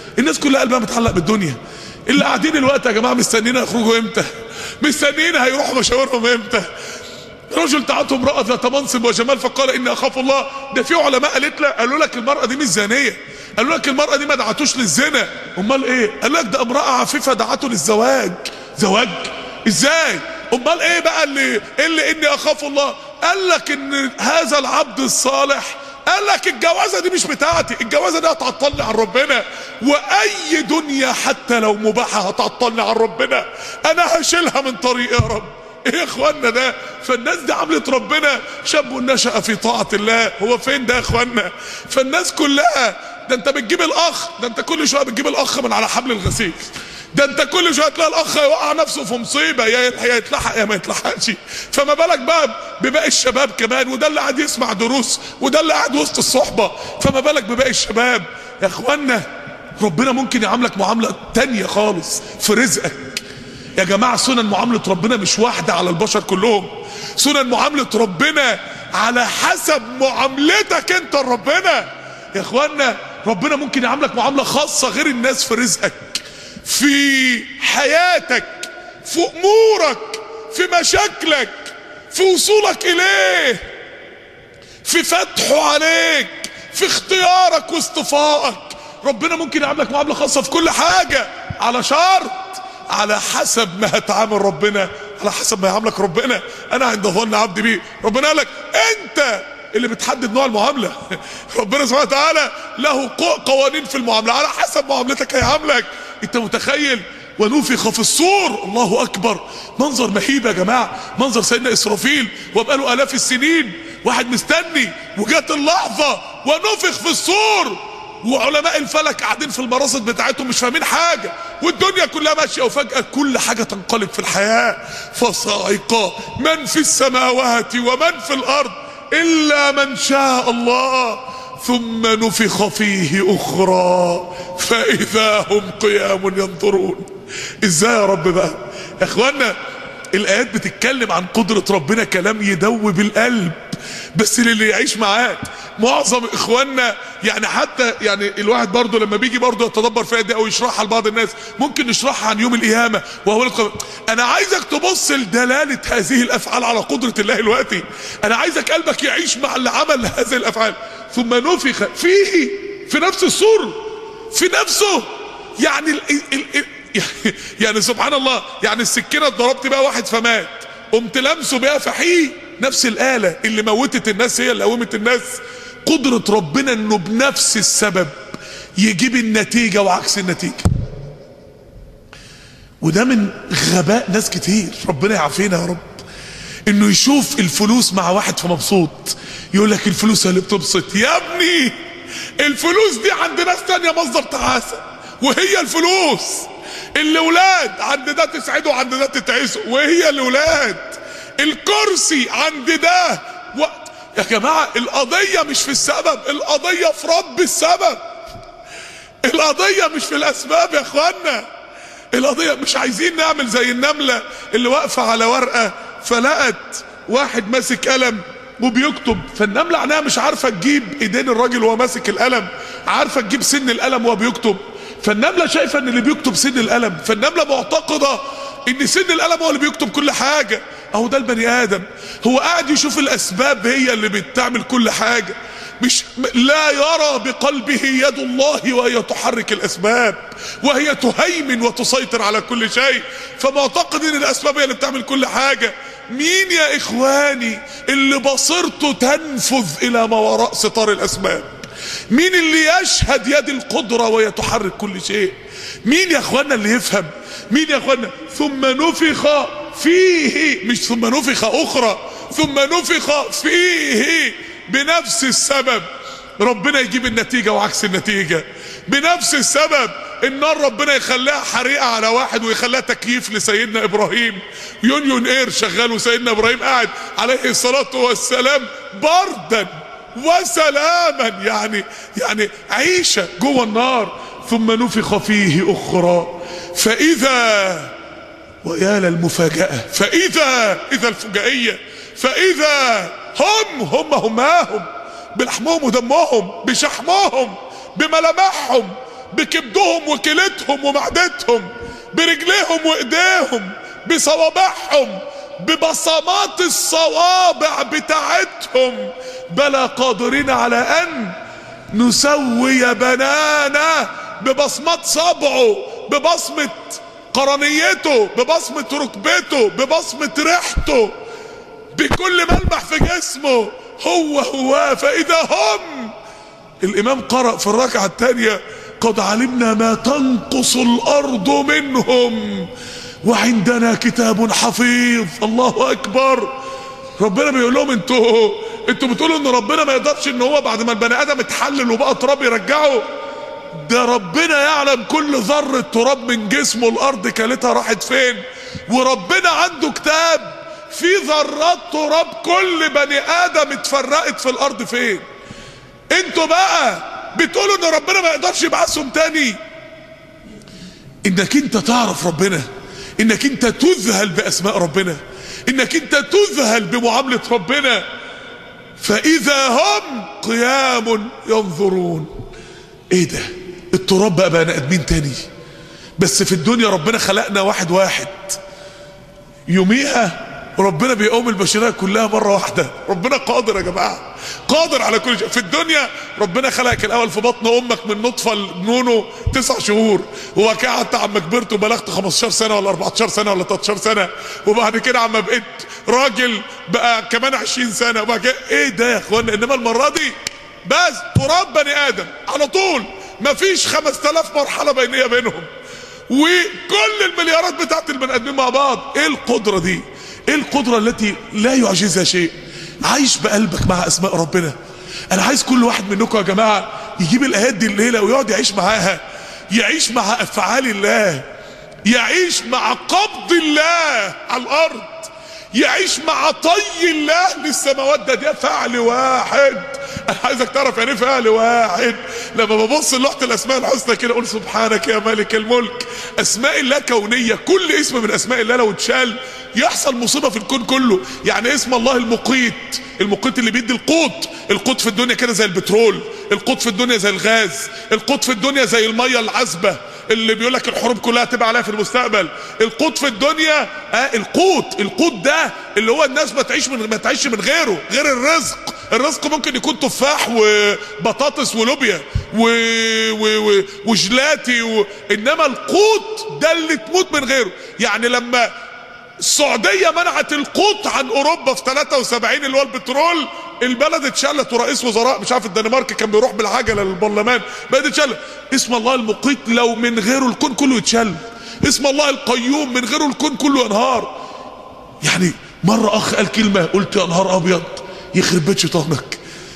الناس كلها قلبها متعلق بالدنيا اللي قاعدين الوقت يا جماعه مستنيين يخرجوا امتى مستنيين هيروحوا مشاورهم امتى رجل تعاته امرأة ذات منصب وجمال فقال إني أخاف الله ده في علماء قالت له قالوا لك المرأة دي مش زانية قالوا لك المرأة دي ما دعتوش للزنا أمال إيه قال لك ده امرأة عفيفة دعته للزواج زواج إزاي أمال إيه بقى اللي اللي إني أخاف الله قال لك إن هذا العبد الصالح قال لك الجوازة دي مش بتاعتي الجوازة دي هتعطلني عن ربنا وأي دنيا حتى لو مباحة هتعطلني عن ربنا أنا هشيلها من طريقي يا رب ايه يا اخوانا ده فالناس دي عملت ربنا شاب نشأ في طاعة الله هو فين ده يا اخوانا فالناس كلها ده انت بتجيب الاخ ده انت كل شويه بتجيب الاخ من على حبل الغسيل ده انت كل شويه تلاقي الاخ يوقع نفسه في مصيبه يا يا يتلحق يا ما يتلحقش فما بالك بقى بباقي الشباب كمان وده اللي قاعد يسمع دروس وده اللي قاعد وسط الصحبه فما بالك بباقي الشباب يا اخوانا ربنا ممكن يعاملك معامله تانية خالص في رزقك يا جماعة سنن معاملة ربنا مش واحدة على البشر كلهم سنن معاملة ربنا على حسب معاملتك انت لربنا يا اخوانا ربنا ممكن يعاملك معاملة خاصة غير الناس في رزقك في حياتك في امورك في مشاكلك في وصولك اليه في فتحه عليك في اختيارك واصطفائك ربنا ممكن يعاملك معاملة خاصة في كل حاجة على شرط على حسب ما هتعامل ربنا على حسب ما يعاملك ربنا انا عند ظن عبدي بيه ربنا قال لك انت اللي بتحدد نوع المعامله ربنا سبحانه وتعالى له قوانين في المعامله على حسب معاملتك هيعاملك انت متخيل ونفخ في الصور الله اكبر منظر مهيب يا جماعه منظر سيدنا اسرافيل وبقاله الاف السنين واحد مستني وجات اللحظه ونفخ في الصور وعلماء الفلك قاعدين في المراصد بتاعتهم مش فاهمين حاجة والدنيا كلها ماشية وفجأة كل حاجة تنقلب في الحياة فصائق من في السماوات ومن في الأرض إلا من شاء الله ثم نفخ فيه أخرى فإذا هم قيام ينظرون إزاي يا رب بقى يا إخوانا الآيات بتتكلم عن قدرة ربنا كلام يدوب القلب بس للي يعيش معاك معظم اخواننا يعني حتى يعني الواحد برضه لما بيجي برضه يتدبر فيها دي او يشرحها لبعض الناس ممكن يشرحها عن يوم القيامه وهو لك انا عايزك تبص لدلاله هذه الافعال على قدره الله الوقتي انا عايزك قلبك يعيش مع اللي عمل هذه الافعال ثم نفخ فيه في نفس السور في نفسه يعني ال ال ال يعني سبحان الله يعني السكينه ضربت بقى واحد فمات قمت لمسه بيها فحيه نفس الآلة اللي موتت الناس هي اللي قومت الناس قدرة ربنا انه بنفس السبب يجيب النتيجة وعكس النتيجة وده من غباء ناس كتير ربنا يعافينا يا رب انه يشوف الفلوس مع واحد فمبسوط يقول لك الفلوس اللي بتبسط يا ابني الفلوس دي عند ناس تانية مصدر تعاسة وهي الفلوس الاولاد عند ده تسعده وعند ده تتعسه وهي الاولاد الكرسي عند ده و... يا جماعة القضية مش في السبب القضية في رب السبب القضية مش في الأسباب يا اخوانا القضية مش عايزين نعمل زي النملة اللي واقفة على ورقة فلقت واحد ماسك قلم وبيكتب فالنملة عينيها مش عارفة تجيب ايدين الراجل وهو ماسك القلم عارفة تجيب سن القلم وهو بيكتب فالنملة شايفة ان اللي بيكتب سن القلم فالنملة معتقدة ان سن القلم هو اللي بيكتب كل حاجة اهو ده البني ادم هو قاعد يشوف الاسباب هي اللي بتعمل كل حاجة مش لا يرى بقلبه يد الله وهي تحرك الاسباب وهي تهيمن وتسيطر على كل شيء فمعتقد ان الاسباب هي اللي بتعمل كل حاجة مين يا اخواني اللي بصيرته تنفذ الى ما وراء ستار الاسباب مين اللي يشهد يد القدرة وهي تحرك كل شيء مين يا اخوانا اللي يفهم مين يا اخوانا ثم نفخ فيه مش ثم نفخ اخرى ثم نفخ فيه بنفس السبب ربنا يجيب النتيجة وعكس النتيجة بنفس السبب النار ربنا يخليها حريقة على واحد ويخليها تكييف لسيدنا ابراهيم يونيون اير شغال وسيدنا ابراهيم قاعد عليه الصلاة والسلام بردا وسلاما يعني يعني عيشة جوه النار ثم نفخ فيه اخرى فاذا ويا للمفاجأة فاذا اذا الفجائية فاذا هم هم هماهم بلحمهم ودمهم بشحمهم بملامحهم بكبدهم وكلتهم ومعدتهم برجليهم وايديهم بصوابعهم ببصمات الصوابع بتاعتهم بلى قادرين على ان نسوي بنانه ببصمات صبعه ببصمة قرنيته ببصمة ركبته ببصمة ريحته بكل ملمح في جسمه هو هو فإذا هم الإمام قرأ في الركعة الثانية قد علمنا ما تنقص الأرض منهم وعندنا كتاب حفيظ الله أكبر ربنا بيقول لهم انتوا انتوا بتقولوا ان ربنا ما يقدرش ان هو بعد ما البني ادم اتحلل وبقى تراب يرجعه ده ربنا يعلم كل ذرة تراب من جسمه الارض كلتها راحت فين وربنا عنده كتاب في ذرات تراب كل بني ادم اتفرقت في الارض فين انتوا بقى بتقولوا ان ربنا ما يقدرش يبعثهم تاني انك انت تعرف ربنا انك انت تذهل باسماء ربنا انك انت تذهل بمعاملة ربنا فاذا هم قيام ينظرون ايه ده التراب بقى بني ادمين تاني بس في الدنيا ربنا خلقنا واحد واحد يوميها ربنا بيقوم البشريه كلها مره واحده ربنا قادر يا جماعه قادر على كل شيء في الدنيا ربنا خلقك الاول في بطن امك من نطفه لنونو تسع شهور وبعد كده قعدت عما كبرت وبلغت 15 سنه ولا 14 سنه ولا 13 سنه وبعد كده عما بقيت راجل بقى كمان 20 سنه وبعد كده ايه ده يا اخوانا انما المره دي بس تراب بني ادم على طول مفيش 5000 مرحله بينيه بينهم وكل المليارات بتاعت البني ادمين مع بعض ايه القدره دي ايه القدره التي لا يعجزها شيء عايش بقلبك مع اسماء ربنا انا عايز كل واحد منكم يا جماعه يجيب الايات دي الليله ويقعد يعيش معاها يعيش مع افعال الله يعيش مع قبض الله على الارض يعيش مع طي الله للسماوات ده ده فعل واحد انا عايزك تعرف يعني ايه فعل واحد لما ببص لوحه الاسماء الحسنى كده اقول سبحانك يا مالك الملك اسماء الله كونيه كل اسم من اسماء الله لو اتشال يحصل مصيبه في الكون كله يعني اسم الله المقيت المقيت اللي بيدي القوت القوت في الدنيا كده زي البترول القوت في الدنيا زي الغاز القوت في الدنيا زي الميه العذبه اللي بيقول لك الحروب كلها تبقى عليها في المستقبل القوت في الدنيا آه القوت القوت ده اللي هو الناس ما تعيش من ما تعيش من غيره غير الرزق الرزق ممكن يكون تفاح وبطاطس ولوبيا و... و... و... وجلاتي و... انما القوت ده اللي تموت من غيره يعني لما السعودية منعت القوت عن اوروبا في 73 اللي هو البترول البلد اتشلت ورئيس وزراء مش عارف الدنمارك كان بيروح بالعجلة للبرلمان بلد اتشلت اسم الله المقيت لو من غيره الكون كله يتشل اسم الله القيوم من غيره الكون كله ينهار يعني مرة اخ قال كلمة قلت يا نهار ابيض يخرب بيت شيطانك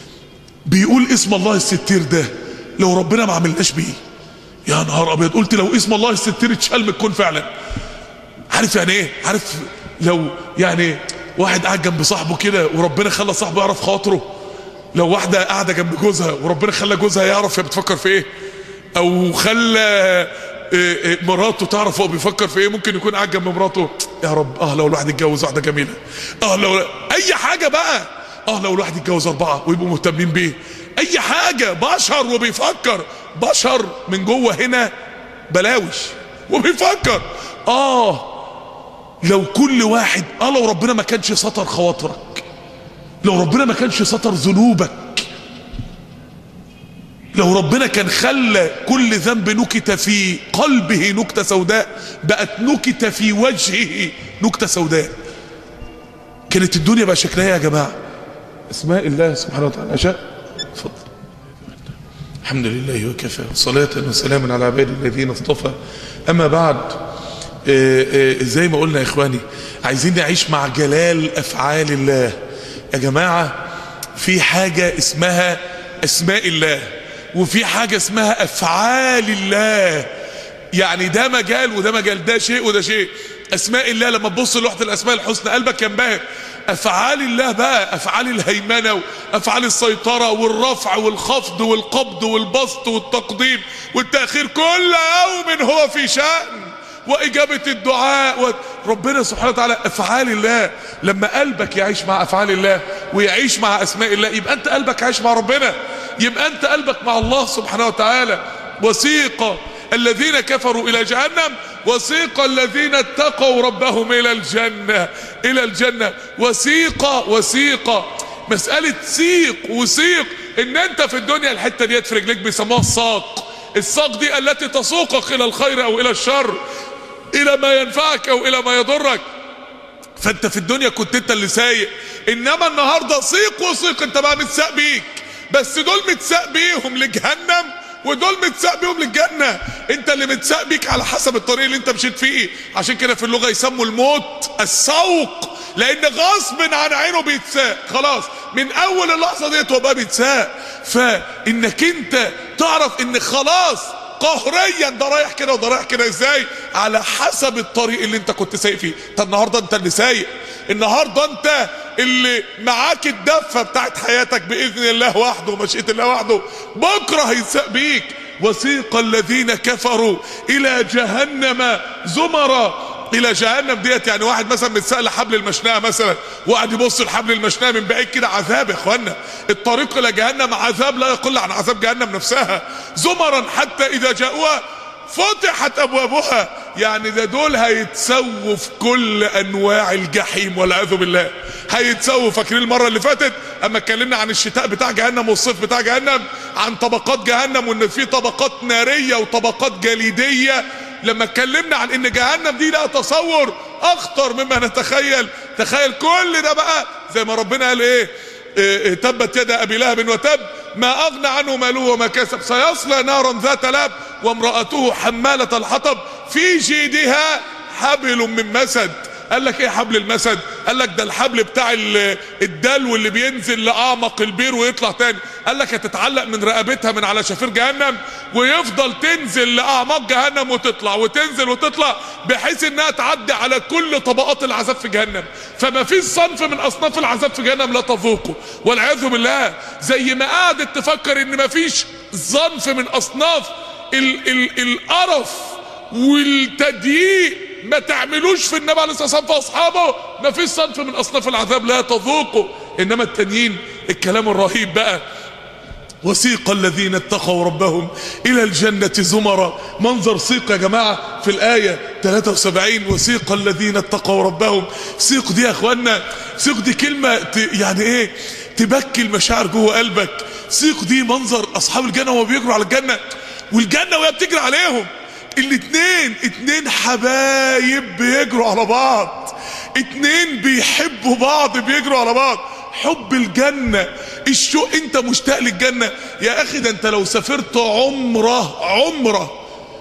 بيقول اسم الله الستير ده لو ربنا ما عملناش بيه يا نهار ابيض قلت لو اسم الله الستير اتشال من الكون فعلا عارف يعني ايه عارف لو يعني واحد قاعد جنب صاحبه كده وربنا خلى صاحبه يعرف خاطره لو واحده قاعده جنب جوزها وربنا خلى جوزها يعرف هي بتفكر في ايه او خلى مراته تعرف هو بيفكر في ايه ممكن يكون قاعد جنب مراته يا رب اه لو الواحد يتجوز واحده جميله اه لو اي حاجه بقى اه لو الواحد يتجوز اربعه ويبقوا مهتمين بيه اي حاجه بشر وبيفكر بشر من جوه هنا بلاوش وبيفكر اه لو كل واحد اه لو ربنا ما كانش سطر خواطرك لو ربنا ما كانش سطر ذنوبك لو ربنا كان خلى كل ذنب نكت في قلبه نكتة سوداء بقت نكت في وجهه نكتة سوداء كانت الدنيا بقى شكلها يا جماعة اسماء الله سبحانه وتعالى أشاء اتفضل الحمد لله وكفى صلاة وسلاما على عباد الذين اصطفى أما بعد زي ما قلنا يا إخواني عايزين نعيش مع جلال أفعال الله يا جماعة في حاجة اسمها أسماء الله وفي حاجة اسمها أفعال الله يعني ده مجال وده مجال ده شيء وده شيء أسماء الله لما تبص لوحة الأسماء الحسنى قلبك ينبهر أفعال الله بقى أفعال الهيمنة وأفعال السيطرة والرفع والخفض والقبض والبسط والتقديم والتأخير كل يوم هو في شأن وإجابة الدعاء ربنا سبحانه وتعالى أفعال الله لما قلبك يعيش مع أفعال الله ويعيش مع أسماء الله يبقى أنت قلبك عايش مع ربنا يبقى أنت قلبك مع الله سبحانه وتعالى وسيق الذين كفروا الى جهنم وسيق الذين اتقوا ربهم الى الجنة الى الجنة وسيق وسيق مسألة سيق وسيق ان انت في الدنيا الحتة ديت في رجليك بيسموها الساق الساق دي التي تسوقك الى الخير او الى الشر الى ما ينفعك او الى ما يضرك فانت في الدنيا كنت انت اللي سايق انما النهارده سيق وسيق انت بقى متساق بيك بس دول متساق بيهم لجهنم ودول متساق بيهم للجنة انت اللي متساق بيك على حسب الطريق اللي انت مشيت فيه عشان كده في اللغة يسموا الموت السوق لان غصب عن عينه بيتساق خلاص من اول اللحظة ديت هو بقى بيتساق فانك انت تعرف ان خلاص قهريا ده رايح كده وده رايح كده ازاي على حسب الطريق اللي انت كنت سايق فيه انت النهارده انت اللي سايق النهارده انت اللي معاك الدفه بتاعت حياتك باذن الله وحده ومشيئه الله وحده بكره هيساق بيك وسيق الذين كفروا الى جهنم زمرا الى جهنم ديت يعني واحد مثلا متساق لحبل المشنقه مثلا وقعد يبص لحبل المشنقه من بعيد كده عذاب يا اخوانا الطريق الى جهنم عذاب لا يقل عن عذاب جهنم نفسها زمرا حتى اذا جاءوها فتحت ابوابها يعني ده دول هيتسووا في كل انواع الجحيم والعياذ بالله هيتسووا فاكرين المره اللي فاتت اما اتكلمنا عن الشتاء بتاع جهنم والصيف بتاع جهنم عن طبقات جهنم وان في طبقات ناريه وطبقات جليديه لما اتكلمنا عن ان جهنم دي لها تصور اخطر مما نتخيل تخيل كل ده بقى زي ما ربنا قال ايه, إيه تبت يد ابي لهب وتب ما اغنى عنه ماله وما كسب سيصلى نارا ذات لهب وامرأته حمالة الحطب في جيدها حبل من مسد قال لك ايه حبل المسد قال لك ده الحبل بتاع الدلو اللي بينزل لاعمق البير ويطلع تاني قال لك هتتعلق من رقبتها من على شفير جهنم ويفضل تنزل لاعماق جهنم وتطلع وتنزل وتطلع بحيث انها تعدي على كل طبقات العذاب في جهنم فما فيش صنف من اصناف العذاب في جهنم لا تذوقه والعياذ بالله زي ما قعدت تفكر ان ما فيش صنف من اصناف ال ال القرف والتضييق ما تعملوش في النبي عليه الصلاه والسلام في اصحابه ما فيش صنف من اصناف العذاب لا تذوقه انما التانيين الكلام الرهيب بقى وسيق الذين اتقوا ربهم الى الجنة زمرا منظر سيق يا جماعة في الآية 73 وسيق الذين اتقوا ربهم سيق دي يا اخوانا سيق دي كلمة يعني ايه تبكي المشاعر جوه قلبك سيق دي منظر اصحاب الجنة وهو بيجروا على الجنة والجنة وهي بتجري عليهم الاتنين اتنين حبايب بيجروا على بعض اتنين بيحبوا بعض بيجروا على بعض حب الجنة الشوق انت مشتاق للجنة يا اخي ده انت لو سافرت عمرة عمرة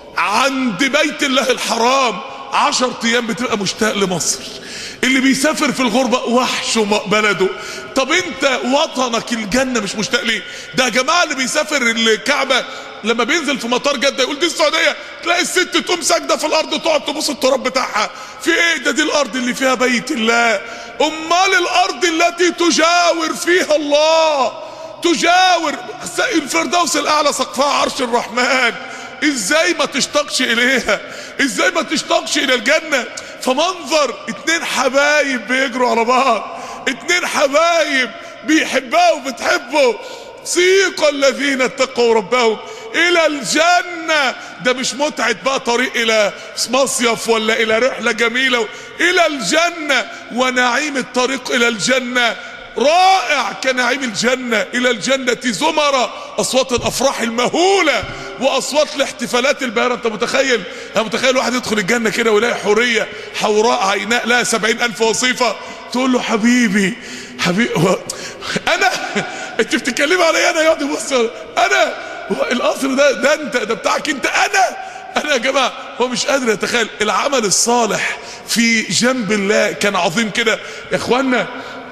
عند بيت الله الحرام عشر ايام بتبقى مشتاق لمصر اللي بيسافر في الغربة وحشه بلده طب انت وطنك الجنة مش مشتاق ليه ده يا جماعة اللي بيسافر الكعبة لما بينزل في مطار جدة يقول دي السعودية تلاقي الست تقوم ساجدة في الارض وتقعد تبص التراب بتاعها في ايه ده دي الارض اللي فيها بيت الله امال الارض التي تجاور فيها الله تجاور الفردوس الاعلى سقفها عرش الرحمن ازاي ما تشتاقش اليها ازاي ما تشتاقش الى الجنة فمنظر اتنين حبايب بيجروا على بعض اتنين حبايب بيحبها وبتحبه سيق الذين اتقوا ربهم الى الجنة ده مش متعة بقى طريق الى مصيف ولا الى رحلة جميلة الى الجنة ونعيم الطريق الى الجنة رائع كنعيم الجنة الى الجنة زمرة اصوات الافراح المهولة واصوات الاحتفالات الباهرة انت متخيل انا متخيل واحد يدخل الجنة كده ويلاقي حورية حوراء عيناء لها سبعين الف وصيفة تقول له حبيبي حبيبي انا انت بتتكلمي عليا انا يقعد يبص انا القصر ده ده انت ده بتاعك انت انا انا يا جماعه هو مش قادر يتخيل العمل الصالح في جنب الله كان عظيم كده يا اخوانا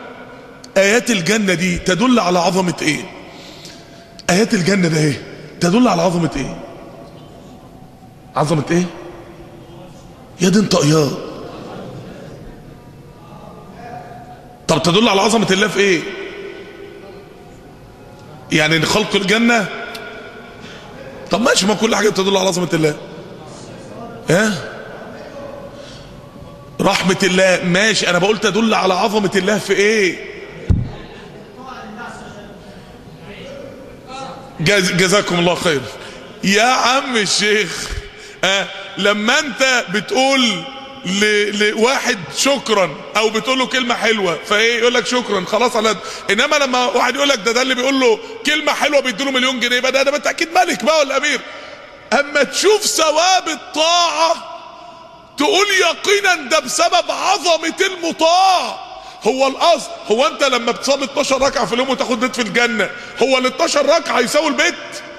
ايات الجنه دي تدل على عظمه ايه ايات الجنه ده ايه تدل على عظمه ايه عظمه ايه يا دي انت اياد طب تدل على عظمه الله في ايه يعني خلق الجنه طب ماشي ما كل حاجه تدل على عظمه الله ها رحمه الله ماشي انا بقول تدل على عظمه الله في ايه جز جزاكم الله خير يا عم الشيخ آه لما انت بتقول ل... لواحد شكرا او بتقول له كلمه حلوه فايه يقول لك شكرا خلاص على ده. انما لما واحد يقول لك ده ده اللي بيقول له كلمه حلوه بيديله مليون جنيه يبقى ده ده بالتاكيد ملك بقى ولا امير اما تشوف ثواب الطاعه تقول يقينا ده بسبب عظمه المطاع هو الاصل هو انت لما بتصلي 12 ركعه في اليوم وتاخد بيت في الجنه هو ال 12 ركعه يساوي البيت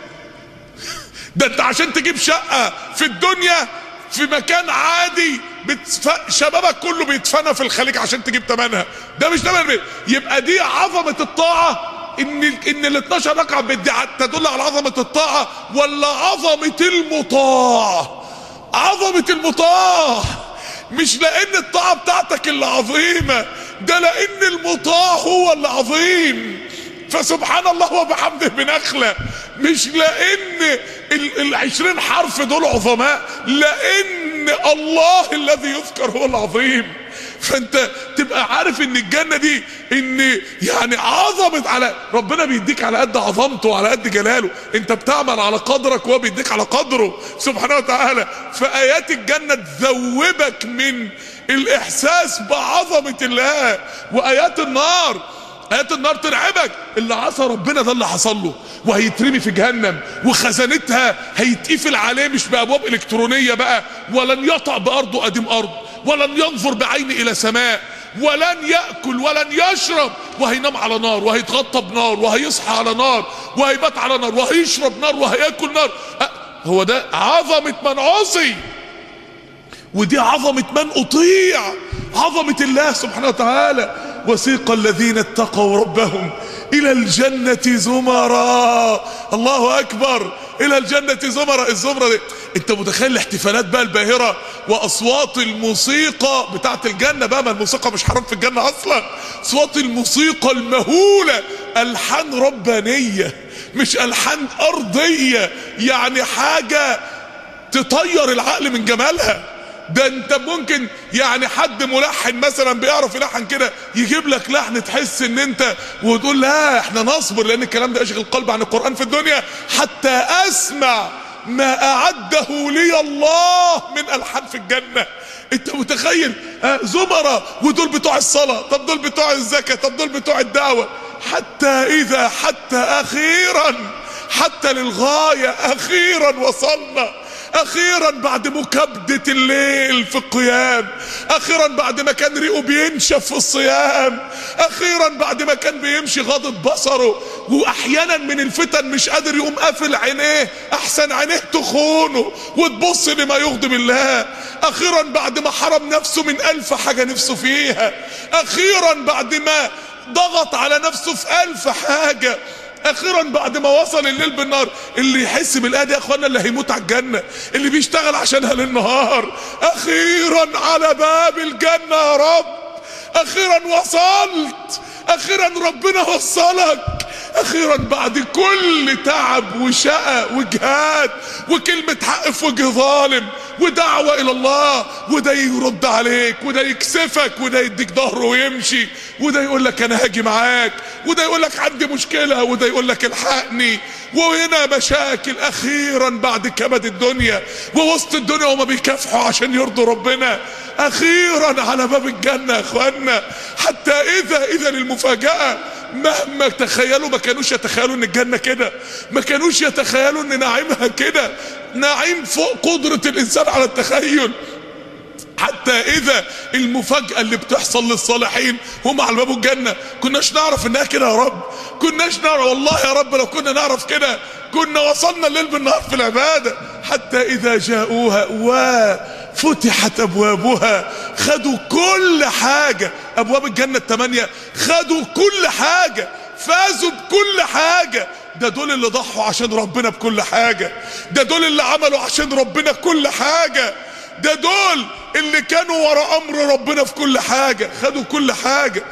ده انت عشان تجيب شقه في الدنيا في مكان عادي بتف... شبابك كله بيتفنى في الخليج عشان تجيب ثمنها ده مش ثمن البيت يبقى دي عظمه الطاعه ان ال... ان ال 12 ركعه بدي تدل على عظمه الطاعه ولا عظمه المطاع عظمه المطاع مش لان الطاعه بتاعتك اللي عظيمه ده لان المطاع هو اللي عظيم فسبحان الله وبحمده بنخلة مش لان العشرين حرف دول عظماء لان الله الذي يذكر هو العظيم فانت تبقى عارف ان الجنه دي ان يعني عظمت على ربنا بيديك على قد عظمته وعلى قد جلاله انت بتعمل على قدرك وهو بيديك على قدره سبحانه وتعالى فايات الجنه تذوبك من الاحساس بعظمه الله وايات النار ايات النار ترعبك اللي عصى ربنا ده اللي حصل له وهيترمي في جهنم وخزانتها هيتقفل عليه مش بابواب الكترونيه بقى ولن يطع بارضه قديم ارض ولن ينظر بعين الى سماء ولن ياكل ولن يشرب وهينام على نار وهيتغطى بنار وهيصحى على نار وهيبات على نار وهيشرب نار وهياكل نار هو ده عظمه من عصي ودي عظمه من اطيع عظمه الله سبحانه وتعالى وسيق الذين اتقوا ربهم الى الجنة زمرا الله اكبر الى الجنة زمرا الزمرة دي انت متخيل الاحتفالات بقى الباهرة واصوات الموسيقى بتاعت الجنة بقى ما الموسيقى مش حرام في الجنة اصلا اصوات الموسيقى المهولة الحان ربانية مش الحان ارضية يعني حاجة تطير العقل من جمالها ده انت ممكن يعني حد ملحن مثلا بيعرف يلحن كده يجيب لك لحن تحس ان انت وتقول لا احنا نصبر لان الكلام ده يشغل القلب عن القرآن في الدنيا حتى اسمع ما اعده لي الله من الحان في الجنة انت متخيل اه زمرة ودول بتوع الصلاة طب دول بتوع الزكاة طب دول بتوع الدعوة حتى اذا حتى اخيرا حتى للغاية اخيرا وصلنا اخيرا بعد مكابدة الليل في القيام اخيرا بعد ما كان ريقه بينشف في الصيام اخيرا بعد ما كان بيمشي غاضب بصره واحيانا من الفتن مش قادر يقوم قافل عينيه احسن عينيه تخونه وتبص لما يغضب الله اخيرا بعد ما حرم نفسه من الف حاجة نفسه فيها اخيرا بعد ما ضغط على نفسه في الف حاجة اخيرا بعد ما وصل الليل بالنهار اللي يحس بالايه دي يا اخوانا اللي هيموت على الجنه اللي بيشتغل عشانها للنهار اخيرا على باب الجنه يا رب اخيرا وصلت اخيرا ربنا وصلك اخيرا بعد كل تعب وشقى وجهاد وكلمة حق في وجه ظالم ودعوة الى الله وده يرد عليك وده يكسفك وده يديك ظهره ويمشي وده يقول لك انا هاجي معاك وده يقول لك عندي مشكلة وده يقول لك الحقني وهنا مشاكل اخيرا بعد كبد الدنيا ووسط الدنيا وما بيكافحوا عشان يرضوا ربنا اخيرا على باب الجنة يا اخوانا حتى اذا اذا للمفاجأة مهما تخيلوا ما كانوش يتخيلوا ان الجنة كده ما كانوش يتخيلوا ان نعيمها كده نعيم فوق قدرة الانسان على التخيل حتى اذا المفاجأة اللي بتحصل للصالحين هم على باب الجنة كناش نعرف انها كده يا رب كناش نعرف والله يا رب لو كنا نعرف كده كنا وصلنا الليل بالنهار في العبادة حتى اذا جاءوها وفتحت ابوابها خدوا كل حاجة ابواب الجنة الثمانية خدوا كل حاجة فازوا بكل حاجة ده دول اللي ضحوا عشان ربنا بكل حاجة ده دول اللي عملوا عشان ربنا كل حاجة ده دول اللي كانوا ورا امر ربنا في كل حاجة خدوا كل حاجة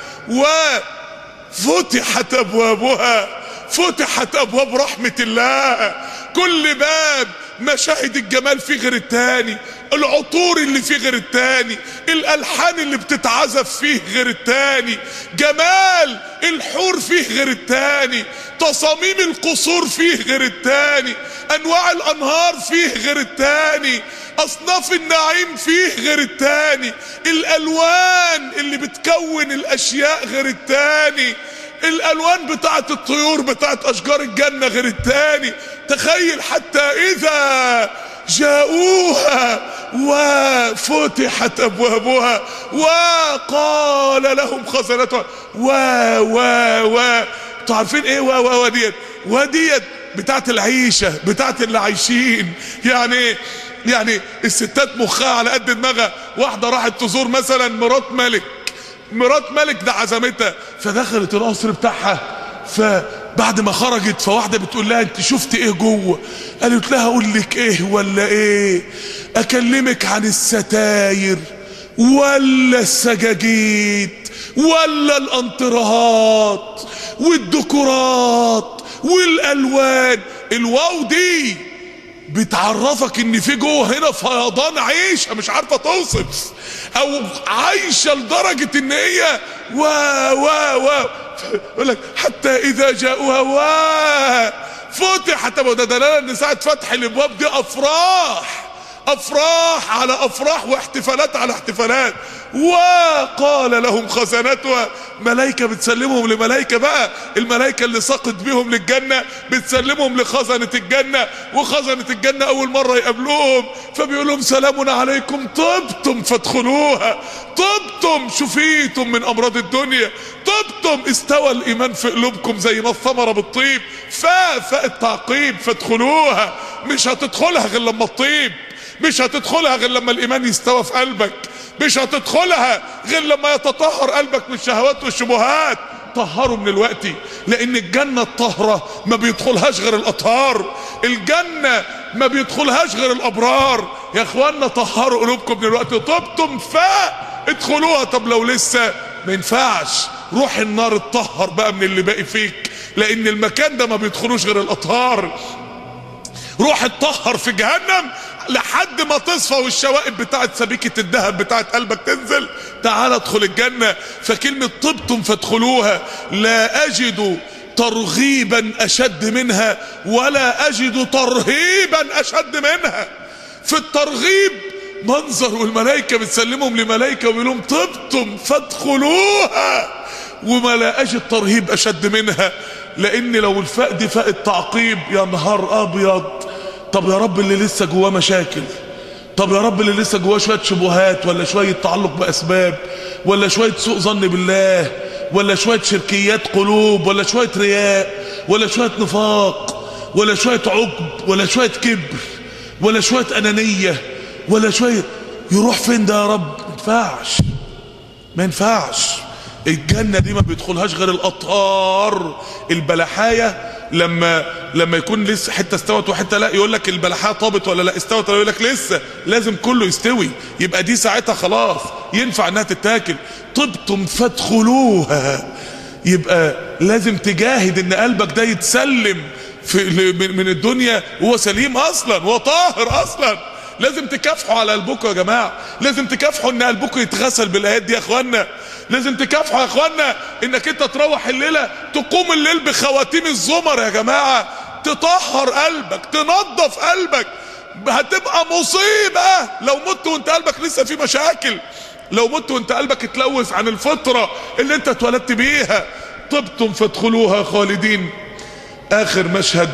وفتحت ابوابها فتحت ابواب رحمة الله كل باب مشاهد الجمال فيه غير التاني العطور اللي فيه غير التاني الالحان اللي بتتعزف فيه غير التاني جمال الحور فيه غير التاني تصاميم القصور فيه غير التاني انواع الانهار فيه غير التاني اصناف النعيم فيه غير التاني الالوان اللي بتكون الاشياء غير التاني الالوان بتاعت الطيور بتاعت اشجار الجنة غير التاني تخيل حتى اذا جاءوها وفتحت ابوابها وقال لهم خزنتها و و و انتوا عارفين ايه و و و ديت وديت بتاعت العيشة بتاعت اللي عايشين يعني يعني الستات مخها على قد دماغها واحدة راحت تزور مثلا مرات ملك مرات ملك ده عزمتها فدخلت القصر بتاعها فبعد ما خرجت فواحدة بتقول لها انت شفت ايه جوه قالت لها اقول لك ايه ولا ايه اكلمك عن الستاير ولا السجاجيد ولا الانطرهات والديكورات والالوان الواو دي بتعرفك ان في جوه هنا فيضان عيشه مش عارفه توصف او عايشه لدرجه ان هي و و و يقول لك حتى اذا جاءوها و فتحت ده دلاله ان ساعه فتح الابواب دي افراح افراح على افراح واحتفالات على احتفالات وقال لهم خزنتها ملائكه بتسلمهم لملائكه بقى الملائكه اللي ساقط بيهم للجنه بتسلمهم لخزنه الجنه وخزنه الجنه اول مره يقابلوهم فبيقول لهم سلام عليكم طبتم فادخلوها طبتم شفيتم من امراض الدنيا طبتم استوى الايمان في قلوبكم زي ما الثمره بالطيب فا فاء التعقيب فادخلوها مش هتدخلها غير لما تطيب مش هتدخلها غير لما الايمان يستوى في قلبك مش هتدخلها غير لما يتطهر قلبك من الشهوات والشبهات طهروا من الوقت لان الجنة الطهرة ما بيدخلهاش غير الاطهار الجنة ما بيدخلهاش غير الابرار يا اخوانا طهروا قلوبكم من الوقت طبتم فادخلوها طب لو لسه ما ينفعش روح النار اتطهر بقى من اللي باقي فيك لان المكان ده ما بيدخلوش غير الاطهار روح اتطهر في جهنم لحد ما تصفى والشوائب بتاعت سبيكة الذهب بتاعت قلبك تنزل تعال ادخل الجنة فكلمة طبتم فادخلوها لا اجد ترغيبا اشد منها ولا اجد ترهيبا اشد منها في الترغيب منظر والملائكة بتسلمهم لملائكة ويقول لهم طبتم فادخلوها وما لا اجد ترهيب اشد منها لان لو الفاء دي فاء التعقيب يا نهار ابيض طب يا رب اللي لسه جواه مشاكل طب يا رب اللي لسه جواه شويه شبهات ولا شويه تعلق باسباب ولا شويه سوء ظن بالله ولا شويه شركيات قلوب ولا شويه رياء ولا شويه نفاق ولا شويه عقب ولا شويه كبر ولا شويه انانيه ولا شويه يروح فين ده يا رب ما ينفعش ما ينفعش الجنة دي ما بيدخلهاش غير الأطهار البلحاية لما لما يكون لسه حتة استوت وحتة لا يقول لك البلحاية طابت ولا لا استوت ولا يقول لك لسه لازم كله يستوي يبقى دي ساعتها خلاص ينفع انها تتاكل طبتم فادخلوها يبقى لازم تجاهد ان قلبك ده يتسلم في من الدنيا وهو سليم اصلا وهو طاهر اصلا لازم تكافحوا على قلبكم يا جماعه لازم تكافحوا ان قلبكم يتغسل بالايات دي يا اخوانا لازم تكافحوا يا اخوانا انك انت تروح الليله تقوم الليل بخواتيم الزمر يا جماعه تطهر قلبك تنظف قلبك هتبقى مصيبه لو مت وانت قلبك لسه فيه مشاكل لو مت وانت قلبك اتلوث عن الفطره اللي انت اتولدت بيها طبتم فادخلوها خالدين اخر مشهد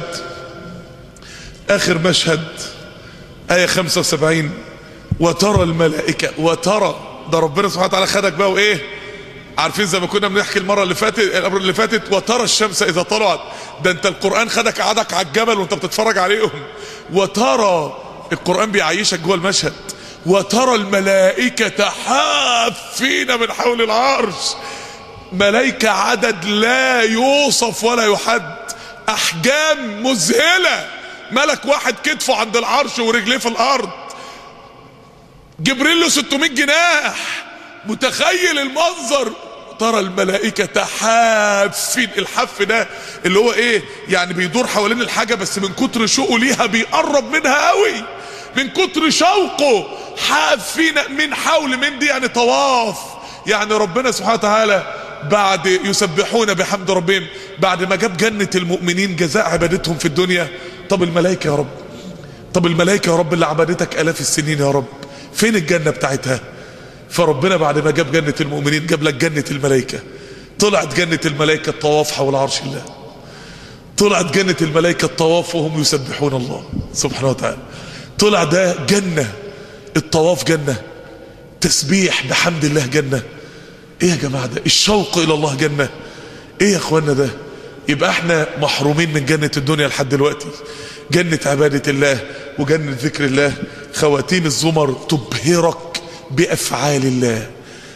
اخر مشهد آية 75 وترى الملائكة وترى ده ربنا سبحانه وتعالى خدك بقى وإيه عارفين زي ما كنا بنحكي المرة اللي فاتت الأمر اللي فاتت وترى الشمس إذا طلعت ده أنت القرآن خدك قعدك على الجبل وأنت بتتفرج عليهم وترى القرآن بيعيشك جوه المشهد وترى الملائكة حافين من حول العرش ملائكة عدد لا يوصف ولا يحد أحجام مذهلة ملك واحد كتفه عند العرش ورجليه في الارض جبريل له 600 جناح متخيل المنظر ترى الملائكة حافين الحف ده اللي هو ايه يعني بيدور حوالين الحاجة بس من كتر شوقه ليها بيقرب منها قوي من كتر شوقه حافين من حول من دي يعني طواف يعني ربنا سبحانه وتعالى بعد يسبحون بحمد ربهم بعد ما جاب جنة المؤمنين جزاء عبادتهم في الدنيا طب الملائكة يا رب طب الملائكة يا رب اللي عبدتك الاف السنين يا رب فين الجنة بتاعتها فربنا بعد ما جاب جنة المؤمنين جاب لك جنة الملائكة طلعت جنة الملائكة الطواف حول عرش الله طلعت جنة الملائكة الطواف وهم يسبحون الله سبحانه وتعالى طلع ده جنة الطواف جنة تسبيح بحمد الله جنة ايه يا جماعة ده الشوق الى الله جنة ايه يا اخوانا ده يبقى احنا محرومين من جنة الدنيا لحد دلوقتي جنة عبادة الله وجنة ذكر الله خواتيم الزمر تبهرك بافعال الله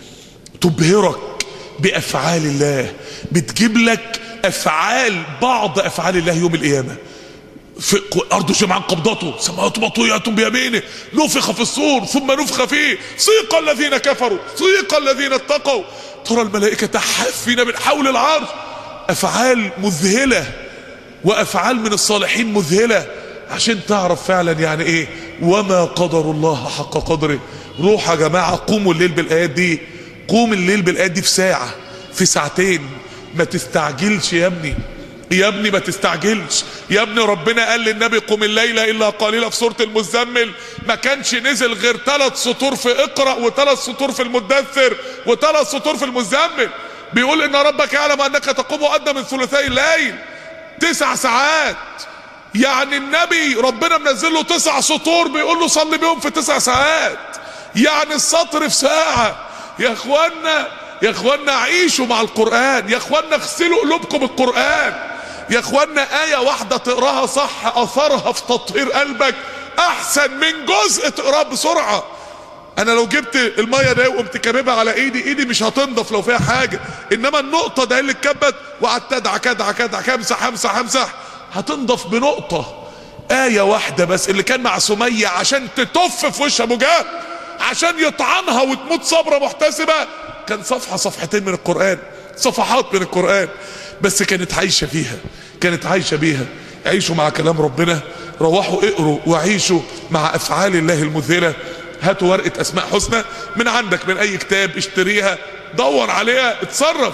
تبهرك بافعال الله بتجيب لك افعال بعض افعال الله يوم القيامه في ارض جمعان قبضته سماوات مطويات بيمينه نفخ في الصور ثم نفخ فيه سيق الذين كفروا سيق الذين اتقوا ترى الملائكه تحفين من حول العرش افعال مذهله وافعال من الصالحين مذهله عشان تعرف فعلا يعني ايه وما قدر الله حق قدره روح يا جماعه قوموا الليل بالايات دي قوم الليل بالايات دي في ساعه في ساعتين ما تستعجلش يا ابني يا ابني ما تستعجلش يا ابني ربنا قال للنبي قم الليلة الا قليلا في سورة المزمل ما كانش نزل غير ثلاث سطور في اقرأ وثلاث سطور في المدثر وثلاث سطور في المزمل بيقول ان ربك يعلم انك تقوم ادنى من ثلثي الليل تسع ساعات يعني النبي ربنا منزل له تسع سطور بيقول له صلي بيهم في تسع ساعات يعني السطر في ساعة يا اخوانا يا اخوانا عيشوا مع القرآن يا اخوانا اغسلوا قلوبكم بالقرآن يا اخوانا آية واحدة تقراها صح اثرها في تطهير قلبك احسن من جزء تقراه بسرعة انا لو جبت المية ده وقمت كاببها على ايدي ايدي مش هتنضف لو فيها حاجة انما النقطة ده اللي اتكبت وقعدت ادعك ادعك ادعك امسح امسح امسح هتنضف بنقطة آية واحدة بس اللي كان مع سمية عشان تتف في وش ابو جهل عشان يطعنها وتموت صبرة محتسبة كان صفحة صفحتين من القرآن صفحات من القرآن بس كانت عايشة فيها كانت عايشة بيها عيشوا مع كلام ربنا روحوا اقروا وعيشوا مع افعال الله المذهلة هاتوا ورقة اسماء حسنى من عندك من اي كتاب اشتريها دور عليها اتصرف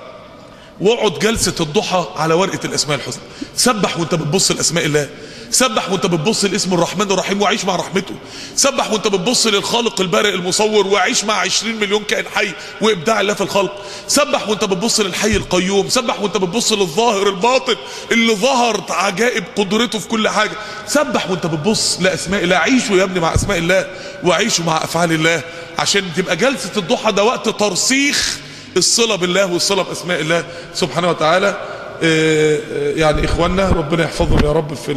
واقعد جلسة الضحى على ورقة الاسماء الحسنى سبح وانت بتبص لاسماء الله سبح وانت بتبص لاسم الرحمن الرحيم وعيش مع رحمته سبح وانت بتبص للخالق البارئ المصور وعيش مع 20 مليون كائن حي وابداع الله في الخلق سبح وانت بتبص للحي القيوم سبح وانت بتبص للظاهر الباطن اللي ظهر عجائب قدرته في كل حاجة سبح وانت بتبص لاسماء الله عيشوا يا ابني مع اسماء الله وعيشوا مع افعال الله عشان تبقى جلسة الضحى ده وقت ترسيخ الصلة بالله والصلة باسماء الله سبحانه وتعالى يعني اخواننا ربنا يحفظهم يا رب في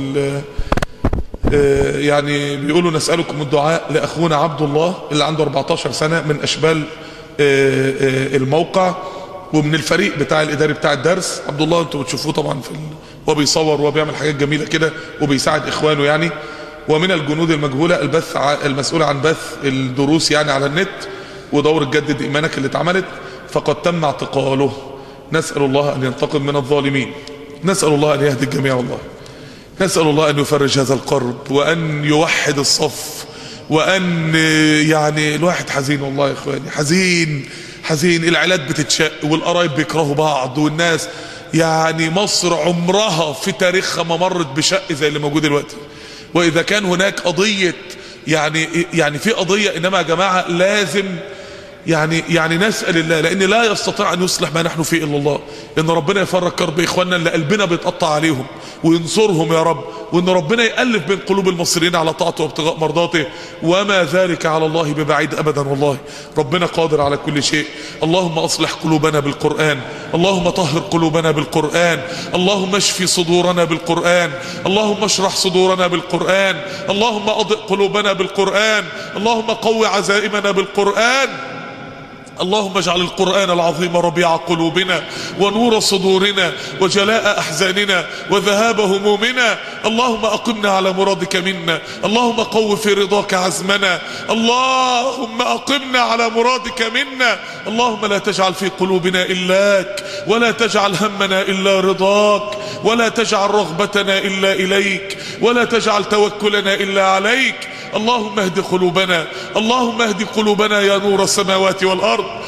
يعني بيقولوا نسألكم الدعاء لأخونا عبد الله اللي عنده 14 سنة من أشبال الموقع ومن الفريق بتاع الإداري بتاع الدرس عبد الله انتوا بتشوفوه طبعا في هو بيصور وبيعمل حاجات جميلة كده وبيساعد إخوانه يعني ومن الجنود المجهولة البث المسؤول عن بث الدروس يعني على النت ودورة جدد إيمانك اللي اتعملت فقد تم اعتقاله نسأل الله أن ينتقم من الظالمين نسأل الله أن يهدي الجميع والله نسأل الله أن يفرج هذا القرب وأن يوحد الصف وأن يعني الواحد حزين والله يا إخواني حزين حزين العائلات بتتشق والقرايب بيكرهوا بعض والناس يعني مصر عمرها في تاريخها ما مرت بشق زي اللي موجود دلوقتي وإذا كان هناك قضية يعني يعني في قضية إنما يا جماعة لازم يعني يعني نسأل الله لأن لا يستطيع أن يصلح ما نحن فيه إلا الله إن ربنا يفرج كرب إخواننا اللي قلبنا بيتقطع عليهم وينصرهم يا رب وإن ربنا يألف بين قلوب المصريين على طاعته وابتغاء مرضاته وما ذلك على الله ببعيد أبدا والله ربنا قادر على كل شيء اللهم أصلح قلوبنا بالقرآن اللهم طهر قلوبنا بالقرآن اللهم اشفي صدورنا بالقرآن اللهم اشرح صدورنا بالقرآن اللهم أضئ قلوبنا بالقرآن اللهم قوي عزائمنا بالقرآن اللهم اجعل القرآن العظيم ربيع قلوبنا ونور صدورنا وجلاء أحزاننا وذهاب همومنا اللهم أقمنا على مرادك منا اللهم قو في رضاك عزمنا اللهم أقمنا على مرادك منا اللهم لا تجعل في قلوبنا إلاك ولا تجعل همنا إلا رضاك ولا تجعل رغبتنا إلا إليك ولا تجعل توكلنا إلا عليك اللهم اهد قلوبنا اللهم اهد قلوبنا يا نور السماوات والأرض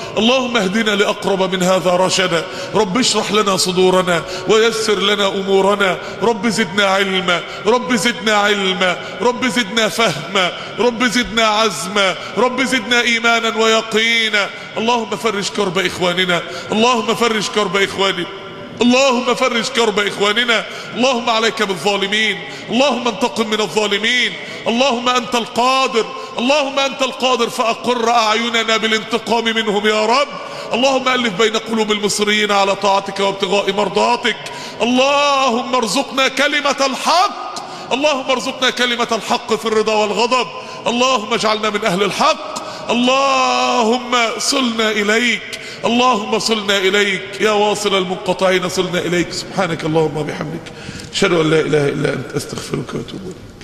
اللهم اهدنا لأقرب من هذا رشدا رب اشرح لنا صدورنا ويسر لنا أمورنا رب زدنا علما رب زدنا علما رب زدنا فهما رب زدنا عزما رب زدنا إيمانا ويقينا اللهم فرج كرب إخواننا اللهم فرج كرب إخواننا اللهم فرج كرب إخواننا اللهم عليك بالظالمين اللهم انتقم من الظالمين اللهم أنت القادر اللهم أنت القادر فأقر أعيننا بالانتقام منهم يا رب اللهم ألف بين قلوب المصريين على طاعتك وابتغاء مرضاتك اللهم ارزقنا كلمة الحق اللهم ارزقنا كلمة الحق في الرضا والغضب اللهم اجعلنا من أهل الحق اللهم صلنا إليك اللهم صلنا إليك يا واصل المنقطعين صلنا إليك سبحانك اللهم وبحمدك أشهد أن لا إله إلا أنت أستغفرك وأتوب إليك